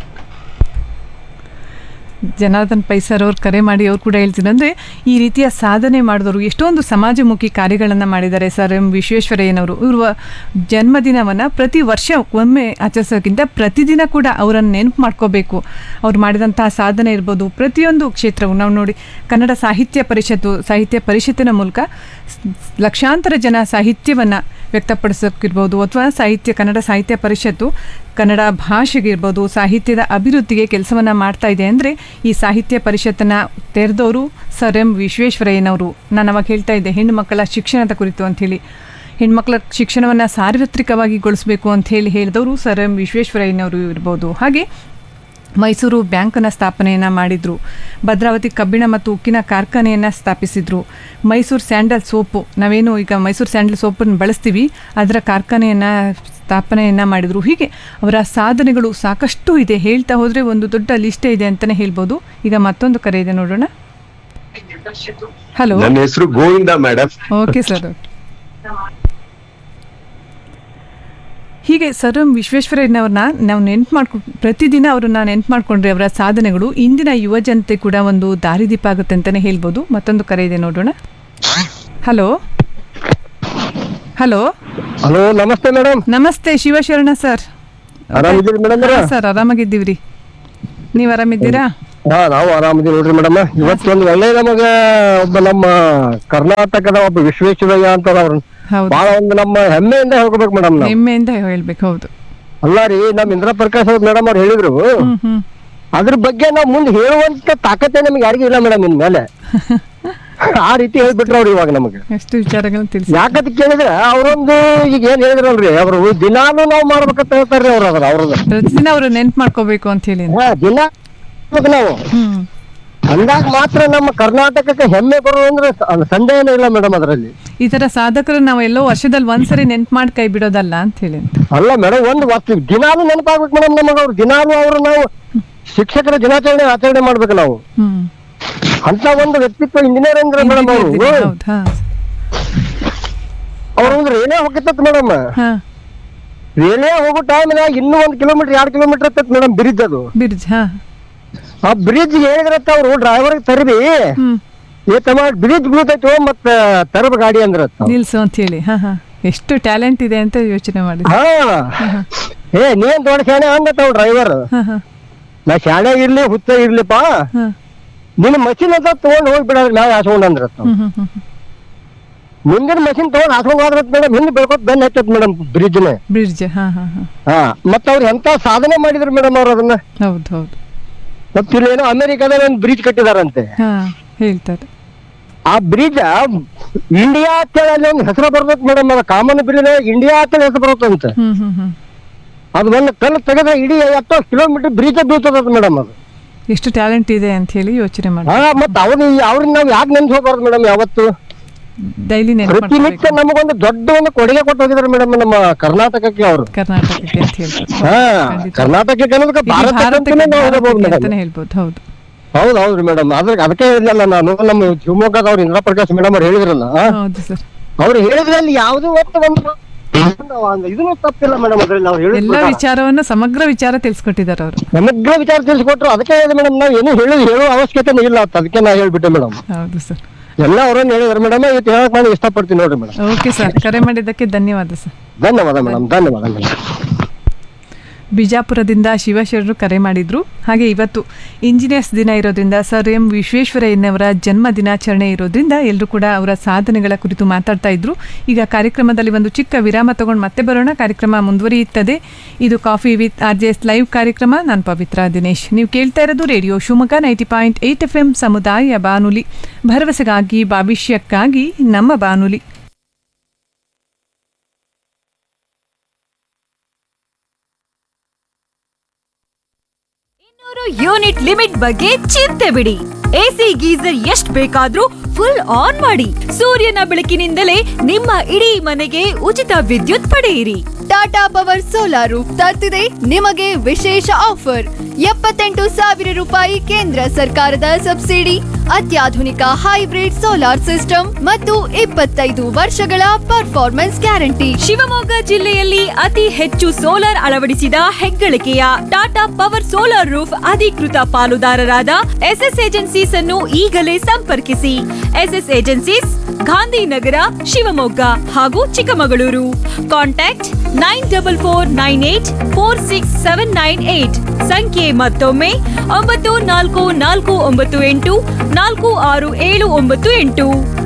Janardhan Pai sir ಅವ್ರು ಕರೆ ಮಾಡಿ ಅವ್ರು ಕೂಡ ಹೇಳ್ತೀನಿ ಅಂದರೆ ಈ ರೀತಿಯ ಸಾಧನೆ ಮಾಡಿದವರು ಎಷ್ಟೊಂದು ಸಮಾಜಮುಖಿ ಕಾರ್ಯಗಳನ್ನು ಮಾಡಿದ್ದಾರೆ ಸರ್ ಎಂ ವಿಶ್ವೇಶ್ವರಯ್ಯನವರು ಇವರು ಜನ್ಮದಿನವನ್ನು ಪ್ರತಿ ವರ್ಷ ಒಮ್ಮೆ ಆಚರಿಸೋಕ್ಕಿಂತ ಪ್ರತಿದಿನ ಕೂಡ ಅವರನ್ನು ನೆನಪು ಮಾಡ್ಕೋಬೇಕು ಅವ್ರು ಮಾಡಿದಂತಹ ಸಾಧನೆ ಇರ್ಬೋದು ಪ್ರತಿಯೊಂದು ಕ್ಷೇತ್ರವು ನಾವು ನೋಡಿ ಕನ್ನಡ ಸಾಹಿತ್ಯ ಪರಿಷತ್ತು ಸಾಹಿತ್ಯ ಪರಿಷತ್ತಿನ ಮೂಲಕ ಸ್- ಲಕ್ಷಾಂತರ ಜನ ಸಾಹಿತ್ಯವನ್ನು ವ್ಯಕ್ತಪಡಿಸೋಕ್ಕಿರ್ಬೋದು ಅಥವಾ ಸಾಹಿತ್ಯ ಕನ್ನಡ ಸಾಹಿತ್ಯ ಪರಿಷತ್ತು ಕನ್ನಡ ಭಾಷೆಗೆ ಇರ್ಬೋದು ಸಾಹಿತ್ಯದ ಅಭಿವೃದ್ಧಿಗೆ ಕೆಲಸವನ್ನು ಮಾಡ್ತಾ ಇದೆ ಅಂದರೆ ಈ ಸಾಹಿತ್ಯ ಪರಿಷತ್ತನ್ನು ತೆರೆದವರು ಸರ್ ಎಂ ವಿಶ್ವೇಶ್ವರಯ್ಯನವರು ನಾನು ಅವಾಗ ಹೇಳ್ತಾ ಇದ್ದೆ ಹೆಣ್ಣು ಮಕ್ಕಳ ಶಿಕ್ಷಣದ ಕುರಿತು ಅಂಥೇಳಿ ಹೆಣ್ಮಕ್ಳ ಶಿಕ್ಷಣವನ್ನು ಸಾರ್ವತ್ರಿಕವಾಗಿ ಗೊಳಿಸಬೇಕು ಅಂತ ಹೇಳಿ ಹೇಳಿದವರು ಸರ್ ಎಂ ವಿಶ್ವೇಶ್ವರಯ್ಯನವರು ಇರ್ಬೋದು ಹಾಗೆ ಮೈಸೂರು ಬ್ಯಾಂಕನ್ನು ಸ್ಥಾಪನೆಯನ್ನು ಮಾಡಿದರು ಭದ್ರಾವತಿ ಕಬ್ಬಿಣ ಮತ್ತು ಉಕ್ಕಿನ ಕಾರ್ಖಾನೆಯನ್ನು ಸ್ಥಾಪಿಸಿದರು ಮೈಸೂರು ಸ್ಯಾಂಡಲ್ ಸೋಪು ನಾವೇನು ಈಗ ಮೈಸೂರು ಸ್ಯಾಂಡಲ್ ಸೋಪನ್ನು ಬಳಸ್ತೀವಿ ಅದರ ಕಾರ್ಖಾನೆಯನ್ನು ಸ್ಥಾಪನೆಯನ್ನು ಮಾಡಿದರು ಹೀಗೆ ಅವರ ಸಾಧನೆಗಳು ಸಾಕಷ್ಟು ಇದೆ ಹೇಳ್ತಾ ಹೋದರೆ ಒಂದು ದೊಡ್ಡ ಲಿಸ್ಟೇ ಇದೆ ಅಂತಲೇ ಹೇಳ್ಬೋದು ಈಗ ಮತ್ತೊಂದು ಕರೆ ಇದೆ ನೋಡೋಣ ಹಲೋ ನನ್ನ ಹೆಸರು ಗೋವಿಂದ ಮೇಡಮ್ ಓಕೆ ಸರ್ ಹೀಗೆ ಸರ್ ಎಂ ವಿಶ್ವೇಶ್ವರಯ್ಯನವ್ರನ್ನ ನಾವು ನೆನ್ಪು ಮಾಡ್ಕೊ ಪ್ರತಿದಿನ ಅವ್ರನ್ನ ನೆನ್ಪು ಮಾಡ್ಕೊಂಡ್ರೆ ಅವರ ಸಾಧನೆಗಳು ಇಂದಿನ ಯುವ ಜನತೆ ಕೂಡ ಒಂದು ದಾರಿದೀಪ ಆಗುತ್ತೆ ಅಂತಲೇ ಹೇಳ್ಬೋದು ಮತ್ತೊಂದು ಕರೆ ಇದೆ ನೋಡೋಣ ಹಲೋ ಹಲೋ ಹಲೋ ನಮಸ್ತೆ ಮೇಡಮ್ ನಮಸ್ತೆ ಶಿವಶರಣ ಸರ್ ಆರಾಮಿದ್ದೀರಿ ಮೇಡಮ್ ಸರ್ ಆರಾಮಾಗಿದ್ದೀವ್ರಿ ನೀವು ಆರಾಮಿದ್ದೀರಾ ಹಾ ನಾವು ಆರಾಮಿದ್ದೀವಿ ನೋಡ್ರಿ ಮೇಡಮ್ ಇವತ್ತೊಂದು ಒಳ್ಳೆ ನಮಗ ಒಬ್ಬ ನಮ್ಮ ಕರ್ನಾಟಕದ ಒಬ್ಬ ವಿಶ್ವೇಶ್ವರಯ್ಯ ಅಂತ ಅವ್ರು ಹೌದು. ಬಹಳ ಒಂದು ನಮ್ಮ ಹೆಮ್ಮೆಯಿಂದ ಹೇಳ್ಕೋಬೇಕು ಮೇಡಮ್ ನಾವು ಹೆಮ್ಮೆಯಿಂದ ಹೇಳ್ಬೇಕು ಹೌದು ಅಲ್ಲ ರೀ ನಮ್ ಇಂದ್ರ ಪ್ರಕಾಶ್ ಅವ್ರು ಮೇಡಮ್ ಅವ್ರು ಹೇಳಿದ್ರು ಹ್ಮ್ ಹ್ಮ್ ಅದ್ರ ಬಗ್ಗೆ ನಾವು ಮುಂದೆ ಹೇಳುವಂತ ತಾಕತ್ತೆ ನಮ್ಗೆ ಯಾರಿಗೂ ಇಲ್ಲ ಮೇಡಮ್ ಇನ್ ಮೇಲೆ ಆ ರೀತಿ ಹೇಳ್ಬಿಟ್ರು ಅವ್ರು ಇವಾಗ ನಮಗೆ ಎಷ್ಟು ವಿಚಾರಗಳನ್ನ ತಿಳಿಸಿ ಯಾಕಂತ ಕೇಳಿದ್ರೆ ಅವರೊಂದು ಈಗ ಏನ್ ಹೇಳಿದ್ರಲ್ರಿ ಅವರು ದಿನಾನು ನಾವು ಮಾಡ್ಬೇಕಂತ ಹೇಳ್ತಾರ್ರಿ ಅವ್ರ ಅದ್ರ ಅವ್ರದ್ದು ಪ್ರತಿದಿನ ಅವ್ರು ನೆನ್ಪು ಮಾಡ್ಕೋಬೇಕು ಅಂತ ಹೇಳಿ ಹಾ ದಿನ ಮಾಡ್ಬೇಕು ನಾವು ಹ್ಮ್ ಅಂದಾಗ ಮಾತ್ರ ನಮ್ಮ ಕರ್ನಾಟಕಕ್ಕೆ ಹೆಮ್ಮೆ ಬರುವಂದ್ರೆ ಸ- ಸಂದೇಹನೇ ಇಲ್ಲ ಮೇಡಮ್ ಅದರಲ್ಲಿ ಈ ತರ ಸಾಧಕರು ನಾವು ಎಲ್ಲೋ ವರ್ಷದಲ್ಲಿ ಒಂದ್ಸರಿ ನೆನ್ಪು ಮಾಡಿ ಕೈ ಬಿಡೋದಲ್ಲ ಅಂತ ಹೇಳಿ ಅಲ್ಲ ಮೇಡಮ್ ಒಂದು ವಸ್ತು ದಿನಾನು ನೆನಪಾಗ್ಬೇಕು ಮೇಡಮ್ ನಮಗೆ ಅವ್ರು ದಿನಾನು ಅವರು ನಾವು ಶಿಕ್ಷಕರ ದಿನಾಚರಣೆ ಆಚರಣೆ ಮಾಡ್ಬೇಕು ನಾವು ಹ್ಮ್ ಅಂತ ಒಂದು ವ್ಯಕ್ತಿತ್ವ ಇಂಜಿನಿಯರ್ ಅಂದ್ರೆ ಮೇಡಮ್ ಅವರು ಹೌದು ಹಾ ಅವ್ರ ಒಂದು ರೇಲೇ ಹೋಗಿತ್ತ ಮೇಡಮ್ ಹಾ ರೇಲೇ ಹೋಗೋ ಟೈಮ್ನಾಗ ಇನ್ನೂ ಒಂದ್ ಕಿಲೋಮೀಟರ್ ಎರಡ್ ಕಿಲೋಮೀಟರ್ ಇರ್ತೈತಿ ಮೇಡಮ್ ಬ್ರಿಡ್ಜ್ ಅದು ಬಿರ್ಜ್ ಹಾ ಆ ಬ್ರಿಡ್ಜ್ ಹೇಳಿದ್ರತ್ತ ಅವ್ರು ಡ್ರೈವರ್ ತರಬಿ ಏ ತಮ್ಮ ಬ್ರಿಡ್ಜ್ ಬೀಳ್ತೈತೋ ಮತ್ತ ತರಬ ಗಾಡಿ ಅಂದ್ರತ್ತ ನಿಲ್ಸು ಅಂತ ಹೇಳಿ ಹಾ ಹಾ ಎಷ್ಟು ಟ್ಯಾಲೆಂಟ್ ಇದೆ ಅಂತ ಯೋಚನೆ ಮಾಡಿ ಹಾ ಏ ನೀನ್ ದೊಡ್ಡ ಶಾಣೆ ಅಂದತ್ತ ಡ್ರೈವರ್ ಹಾ ಹಾ ನಾ ಶಾಣೆ ಇರ್ಲಿ ಹುಚ್ಚ ಇರ್ಲಿಪ್ಪ ಹಾ. ನಿನ್ನ ಮಷಿನ್ ಅಂತ ತಗೊಂಡ್ ಹೋಗ್ಬಿಡೋದ್ರ ಮ್ಯಾಗ ಹಾಸ್ಕೊಂಡ್ ಅಂದ್ರತ್ತ ಹ್ಮ್ ಹ್ಮ್ ಹ್ಮ್ ಮುಂದಿನ ಮಷಿನ್ ತಗೊಂಡ್ ಹಾಸ್ಕೊಂಡ್ ಹೋದ್ರತ್ ಮೇಡಮ್ ಹಿಂದ್ ಬೆಳ್ಕೊತ್ ಬೆನ್ ಹಚ್ಚತ್ ಮೇಡಮ್ ಬ್ರಿಡ್ಜ್ನೆ ಬ್ರಿಡ್ಜ್ ಹಾ ಹಾ ಹಾ ಹಾ ಮತ್ತ ಅವ್ರು ಎಂತ ಸಾಧನೆ ಮಾಡಿದ್ರು ಮೇಡಮ್ ಅವ್ರ ಅದನ್ನ ಹೌದು ಹೌದು ಮತ್ತ ಇಲ್ಲೇನೋ ಅಮೆರಿಕಾದಲ್ಲಿ ಒಂದು ಬ್ರಿಡ್ಜ್ ಕಟ್ಟಿದಾರಂತೆ ಹಾ ಹೇಳ್ತಾರೆ ಆ ಬ್ರಿಡ್ಜ್ ಇಂಡಿಯಾ ಅಂತೇಳಿ ಅಲ್ಲಿ ಒಂದು ಹೆಸರು ಬರ್ತೈತಿ ಮೇಡಮ್ ಅದ ಕಾಮನ್ ಬ್ರಿಡ್ಜ್ ಇಂಡಿಯಾ ಅಂತೇಳಿ ಹೆಸರು ಬರುತ್ತಂತೆ ಹ್ಮ್ ಹ್ಮ್ ಹ್ಮ್ ಅದು ಒಂದು ಕಲ್ಲು ತೆಗೆದ್ರೆ ಇಡೀ ಎಷ್ಟೋ ಕಿಲೋಮೀಟರ್ ಬ್ರಿಡ್ಜ್ ಬೀಳ್ತದ ಮೇಡಮ್ ಅದು ಎಷ್ಟು ಟ್ಯಾಲೆಂಟ್ ಇದೆ ಅಂತ ಹೇಳಿ ಯೋಚನೆ ಮಾಡಿ ಹಾ ಮತ್ತ ಅವ್ರು ಅವ್ರನ್ನ ನಾವ್ ಯಾಕೆ ನೆನ್ಸ್ಕೋಬಾರ್ದು ಮೇಡಮ್ ಯಾವತ್ತು ಡೈಲಿ ನೆನ್ಪು ಪ್ರತಿನಿತ್ಯ ನಮಗೊಂದು ದೊಡ್ಡ ಒಂದು ಕೊಡುಗೆ ಕೊಟ್ಟು ಹೋಗಿದ್ರು ಮೇಡಮ್ ನಮ್ಮ ಕರ್ನಾಟಕಕ್ಕೆ ಅವರು ಕರ್ನಾಟಕಕ್ಕೆ ಅಂತ ಹೇಳ್ತಾರೆ ಹಾ ಕರ್ನಾಟಕಕ್ಕೆ ಅನ್ನೋದಕ್ಕೆ ಇಡೀ ಭಾರತಕ್ಕೆ ಭಾರತಕ್ಕೆ ಅಂತಾನೆ ನಾವು ಹೇಳ್ಬೋದು ಭಾರತಕ್ಕೆ ಮೇಡಮ್ ಅಂತಾನೆ ಹೇಳ್ಬೋದು ಹೌದು ಹೌದು ಹೌದು ಮೇಡಮ್ ಅದ್ರ ಅದಕ್ಕೆ ಹೇಳಿದ್ನಲ್ಲ ನಾನು ನಮ್ಮ ಶಿವಮೊಗ್ಗದವ್ರು ಇಂದ್ರ ಪ್ರಕಾಶ್ ಮೇಡಮ್ ಅವ್ರು ಹೇಳಿದ್ರಲ್ಲ ಹೌದು ಸರ್ ಅವ್ರು ಹೇಳಿದ್ರಲ್ಲಿ ಯಾವುದೂ ಒಟ್ಟು ಒಂದು ಒಂದು ಇದನ್ನು ತಪ್ಪಿಲ್ಲ ಮೇಡಮ್ ಅದ್ರಲ್ಲಿ ಅವ್ರು ಎಲ್ಲ ಹೇಳಿದ ವಿಚಾರವನ್ನ ಸಮಗ್ರ ವಿಚಾರ ತಿಳಿಸ್ಕೊಟ್ಟಿದ್ದಾರೆ ಅವರು ಸಮಗ್ರ ವಿಚಾರ ತಿಳಿಸ್ಕೊಟ್ರು ಅದಕ್ಕೆ ಹೇಳಿದೆ ಮೇಡಮ್ ನಾವು ಏನು ಹೇಳಿ ಹೇಳೋ ಅವಶ್ಯಕತೆ ಇಲ್ಲ ಅಂತ ಅದಕ್ಕೆ ನಾ ಹೇಳ್ಬಿಟ್ಟೆ ಮೇಡಮ್ ಹೌದು ಸರ್ ಎಲ್ಲ ಅವ್ರನ್ನ ಹೇಳಿದ್ರು ಮೇಡಮ್ ಇವತ್ತು ಹೇಳಕ್ ನಾನು ಇಷ್ಟಪಡ್ತೀನಿ ನೋಡ್ರಿ ಮೇಡಮ್ ಓಕೆ ಸರ್ ಕರೆ ಮಾಡಿದ್ದಕ್ಕೆ ಧನ್ಯವಾದ ಸರ್ ಧನ್ಯವಾದ ಮೇಡಮ್ ಧನ್ಯವಾದ ಮೇಡಮ್ ಬಿಜಾಪುರದಿಂದ ಶಿವಶರಣರು ಕರೆ ಮಾಡಿದ್ರು ಹಾಗೆ ಇವತ್ತು ಇಂಜಿನಿಯರ್ಸ್ ದಿನ ಇರೋದ್ರಿಂದ ಸರ್ ಎಂ ವಿಶ್ವೇಶ್ವರಯ್ಯನವರ ಜನ್ಮ ದಿನಾಚರಣೆ ಇರೋದ್ರಿಂದ ಎಲ್ಲರೂ ಕೂಡ ಅವರ ಸಾಧನೆಗಳ ಕುರಿತು ಮಾತಾಡ್ತಾ ಇದ್ರು ಈಗ ಕಾರ್ಯಕ್ರಮದಲ್ಲಿ ಒಂದು ಚಿಕ್ಕ ವಿರಾಮ ತಗೊಂಡು ಮತ್ತೆ ಬರೋಣ ಕಾರ್ಯಕ್ರಮ ಮುಂದುವರಿಯುತ್ತದೆ ಇದು coffee with R J S live ಕಾರ್ಯಕ್ರಮ ನಾನು ಪವಿತ್ರ ದಿನೇಶ್ ನೀವು ಕೇಳ್ತಾ ಇರೋದು radio Shivamogga ninety point eight F M ಸಮುದಾಯ ಬಾನುಲಿ ಭರವಸೆಗಾಗಿ ಭವಿಷ್ಯಕ್ಕಾಗಿ ನಮ್ಮ ಬಾನುಲಿ ಯೂನಿಟ್ ಲಿಮಿಟ್ ಬಗ್ಗೆ ಚಿಂತೆ ಬಿಡಿ ಎಸಿ ಗೀಸರ್ ಎಷ್ಟ್ ಬೇಕಾದ್ರೂ ಫುಲ್ ಆನ್ ಮಾಡಿ ಸೂರ್ಯನ ಬೆಳಕಿನಿಂದಲೇ ನಿಮ್ಮ ಇಡೀ ಮನೆಗೆ ಉಚಿತ ವಿದ್ಯುತ್ ಪಡೆಯಿರಿ ಟಾಟಾ ಪವರ್ ಸೋಲಾರ್ ರೂಫ್ ತರ್ತಿದೆ ನಿಮಗೆ ವಿಶೇಷ ಆಫರ್ ಎಪ್ಪತ್ತೆಂಟು ಸಾವಿರ ರೂಪಾಯಿ ಕೇಂದ್ರ ಸರ್ಕಾರದ ಸಬ್ಸಿಡಿ ಅತ್ಯಾಧುನಿಕ ಹೈಬ್ರಿಡ್ ಸೋಲಾರ್ ಸಿಸ್ಟಮ್ ಮತ್ತು ಇಪ್ಪತ್ತೈದು ವರ್ಷಗಳ ಪರ್ಫಾರ್ಮೆನ್ಸ್ ಗ್ಯಾರಂಟಿ ಶಿವಮೊಗ್ಗ ಜಿಲ್ಲೆಯಲ್ಲಿ ಅತಿ ಹೆಚ್ಚು ಸೋಲಾರ್ ಅಳವಡಿಸಿದ ಹೆಗ್ಗಳಿಕೆಯ ಟಾಟಾ ಪವರ್ ಸೋಲಾರ್ ರೂಫ್ ಅಧಿಕೃತ ಪಾಲುದಾರರಾದ ಎಸ್ಎಸ್ ಏಜೆನ್ಸೀಸ್ ಅನ್ನು ಈಗಲೇ ಸಂಪರ್ಕಿಸಿ ಎಸ್ಎಸ್ ಏಜೆನ್ಸೀಸ್ ಗಾಂಧಿನಗರ ಶಿವಮೊಗ್ಗ ಹಾಗೂ Chikkamagaluru contact nine double four nine eight four six seven nine eight ಸಂಖ್ಯೆ ಮತ್ತೊಮ್ಮೆ ಒಂಬತ್ತು ನಾಲ್ಕು ನಾಲ್ಕು ಒಂಬತ್ತು ಎಂಟು ನಾಲ್ಕು ಆರು ಏಳು ಒಂಬತ್ತು ಎಂಟು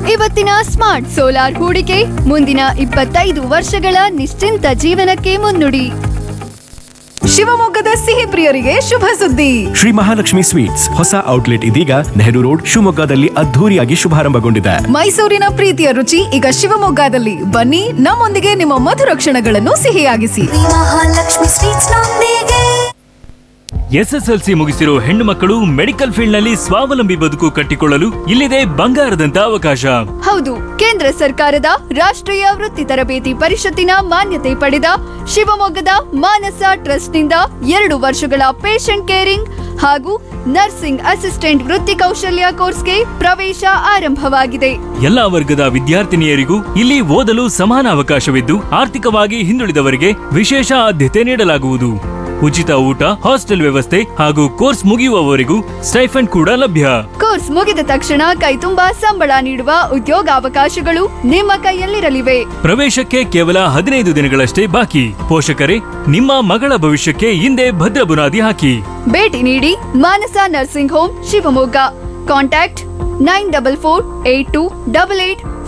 ಇವತ್ತಿನ ಸ್ಮಾರ್ಟ್ ಸೋಲಾರ್ ಹೂಡಿಕೆ ಮುಂದಿನ ಇಪ್ಪತ್ತೈದು ವರ್ಷಗಳ ನಿಶ್ಚಿಂತ ಜೀವನಕ್ಕೆ ಮುನ್ನುಡಿ ಶಿವಮೊಗ್ಗದ ಸಿಹಿ ಪ್ರಿಯರಿಗೆ ಶುಭ ಸುದ್ದಿ ಶ್ರೀ ಮಹಾಲಕ್ಷ್ಮಿ ಸ್ವೀಟ್ಸ್ ಹೊಸ ಔಟ್ಲೆಟ್ ಇದೀಗ ನೆಹರು ರೋಡ್ ಶಿವಮೊಗ್ಗದಲ್ಲಿ ಅದ್ಧೂರಿಯಾಗಿ ಶುಭಾರಂಭಗೊಂಡಿದೆ ಮೈಸೂರಿನ ಪ್ರೀತಿಯ ರುಚಿ ಈಗ ಶಿವಮೊಗ್ಗದಲ್ಲಿ ಬನ್ನಿ ನಮ್ಮೊಂದಿಗೆ ನಿಮ್ಮ ಮಧುರ ಕ್ಷಣಗಳನ್ನು ಸಿಹಿಯಾಗಿಸಿ ಮಹಾಲಕ್ಷ್ಮಿ ಸ್ವೀಟ್ಸ್ ನೊಂದಿಗೆ ಎಸ್ಎಸ್ಎಲ್ಸಿ ಮುಗಿಸಿರೋ ಹೆಣ್ಣು ಮಕ್ಕಳು ಮೆಡಿಕಲ್ ಫೀಲ್ಡ್ ನಲ್ಲಿ ಸ್ವಾವಲಂಬಿ ಬದುಕು ಕಟ್ಟಿಕೊಳ್ಳಲು ಇಲ್ಲಿದೆ ಬಂಗಾರದಂತ ಅವಕಾಶ ಹೌದು ಕೇಂದ್ರ ಸರ್ಕಾರದ ರಾಷ್ಟ್ರೀಯ ವೃತ್ತಿ ತರಬೇತಿ ಪರಿಷತ್ತಿನ ಮಾನ್ಯತೆ ಪಡೆದ ಶಿವಮೊಗ್ಗದ ಮಾನಸ ಟ್ರಸ್ಟ್ನಿಂದ ಎರಡು ವರ್ಷಗಳ ಪೇಷಂಟ್ ಕೇರಿಂಗ್ ಹಾಗೂ ನರ್ಸಿಂಗ್ ಅಸಿಸ್ಟೆಂಟ್ ವೃತ್ತಿ ಕೌಶಲ್ಯ ಕೋರ್ಸ್ಗೆ ಪ್ರವೇಶ ಆರಂಭವಾಗಿದೆ ಎಲ್ಲಾ ವರ್ಗದ ವಿದ್ಯಾರ್ಥಿನಿಯರಿಗೂ ಇಲ್ಲಿ ಓದಲು ಸಮಾನ ಅವಕಾಶವಿದ್ದು ಆರ್ಥಿಕವಾಗಿ ಹಿಂದುಳಿದವರಿಗೆ ವಿಶೇಷ ಆದ್ಯತೆ ನೀಡಲಾಗುವುದು ಉಚಿತ ಊಟ ಹಾಸ್ಟೆಲ್ ವ್ಯವಸ್ಥೆ ಹಾಗೂ ಕೋರ್ಸ್ ಮುಗಿಯುವವರೆಗೂ ಸ್ಟೈಫಂಡ್ ಕೂಡ ಲಭ್ಯ ಕೋರ್ಸ್ ಮುಗಿದ ತಕ್ಷಣ ಕೈತುಂಬಾ ಸಂಬಳ ನೀಡುವ ಉದ್ಯೋಗಾವಕಾಶಗಳು ನಿಮ್ಮ ಕೈಯಲ್ಲಿರಲಿವೆ ಪ್ರವೇಶಕ್ಕೆ ಕೇವಲ ಹದಿನೈದು ದಿನಗಳಷ್ಟೇ ಬಾಕಿ ಪೋಷಕರೇ ನಿಮ್ಮ ಮಗಳ ಭವಿಷ್ಯಕ್ಕೆ ಹಿಂದೆ ಭದ್ರ ಬುನಾದಿ ಹಾಕಿ ಭೇಟಿ ನೀಡಿ Manasa nursing home Shivamogga contact nine double four eight two double eight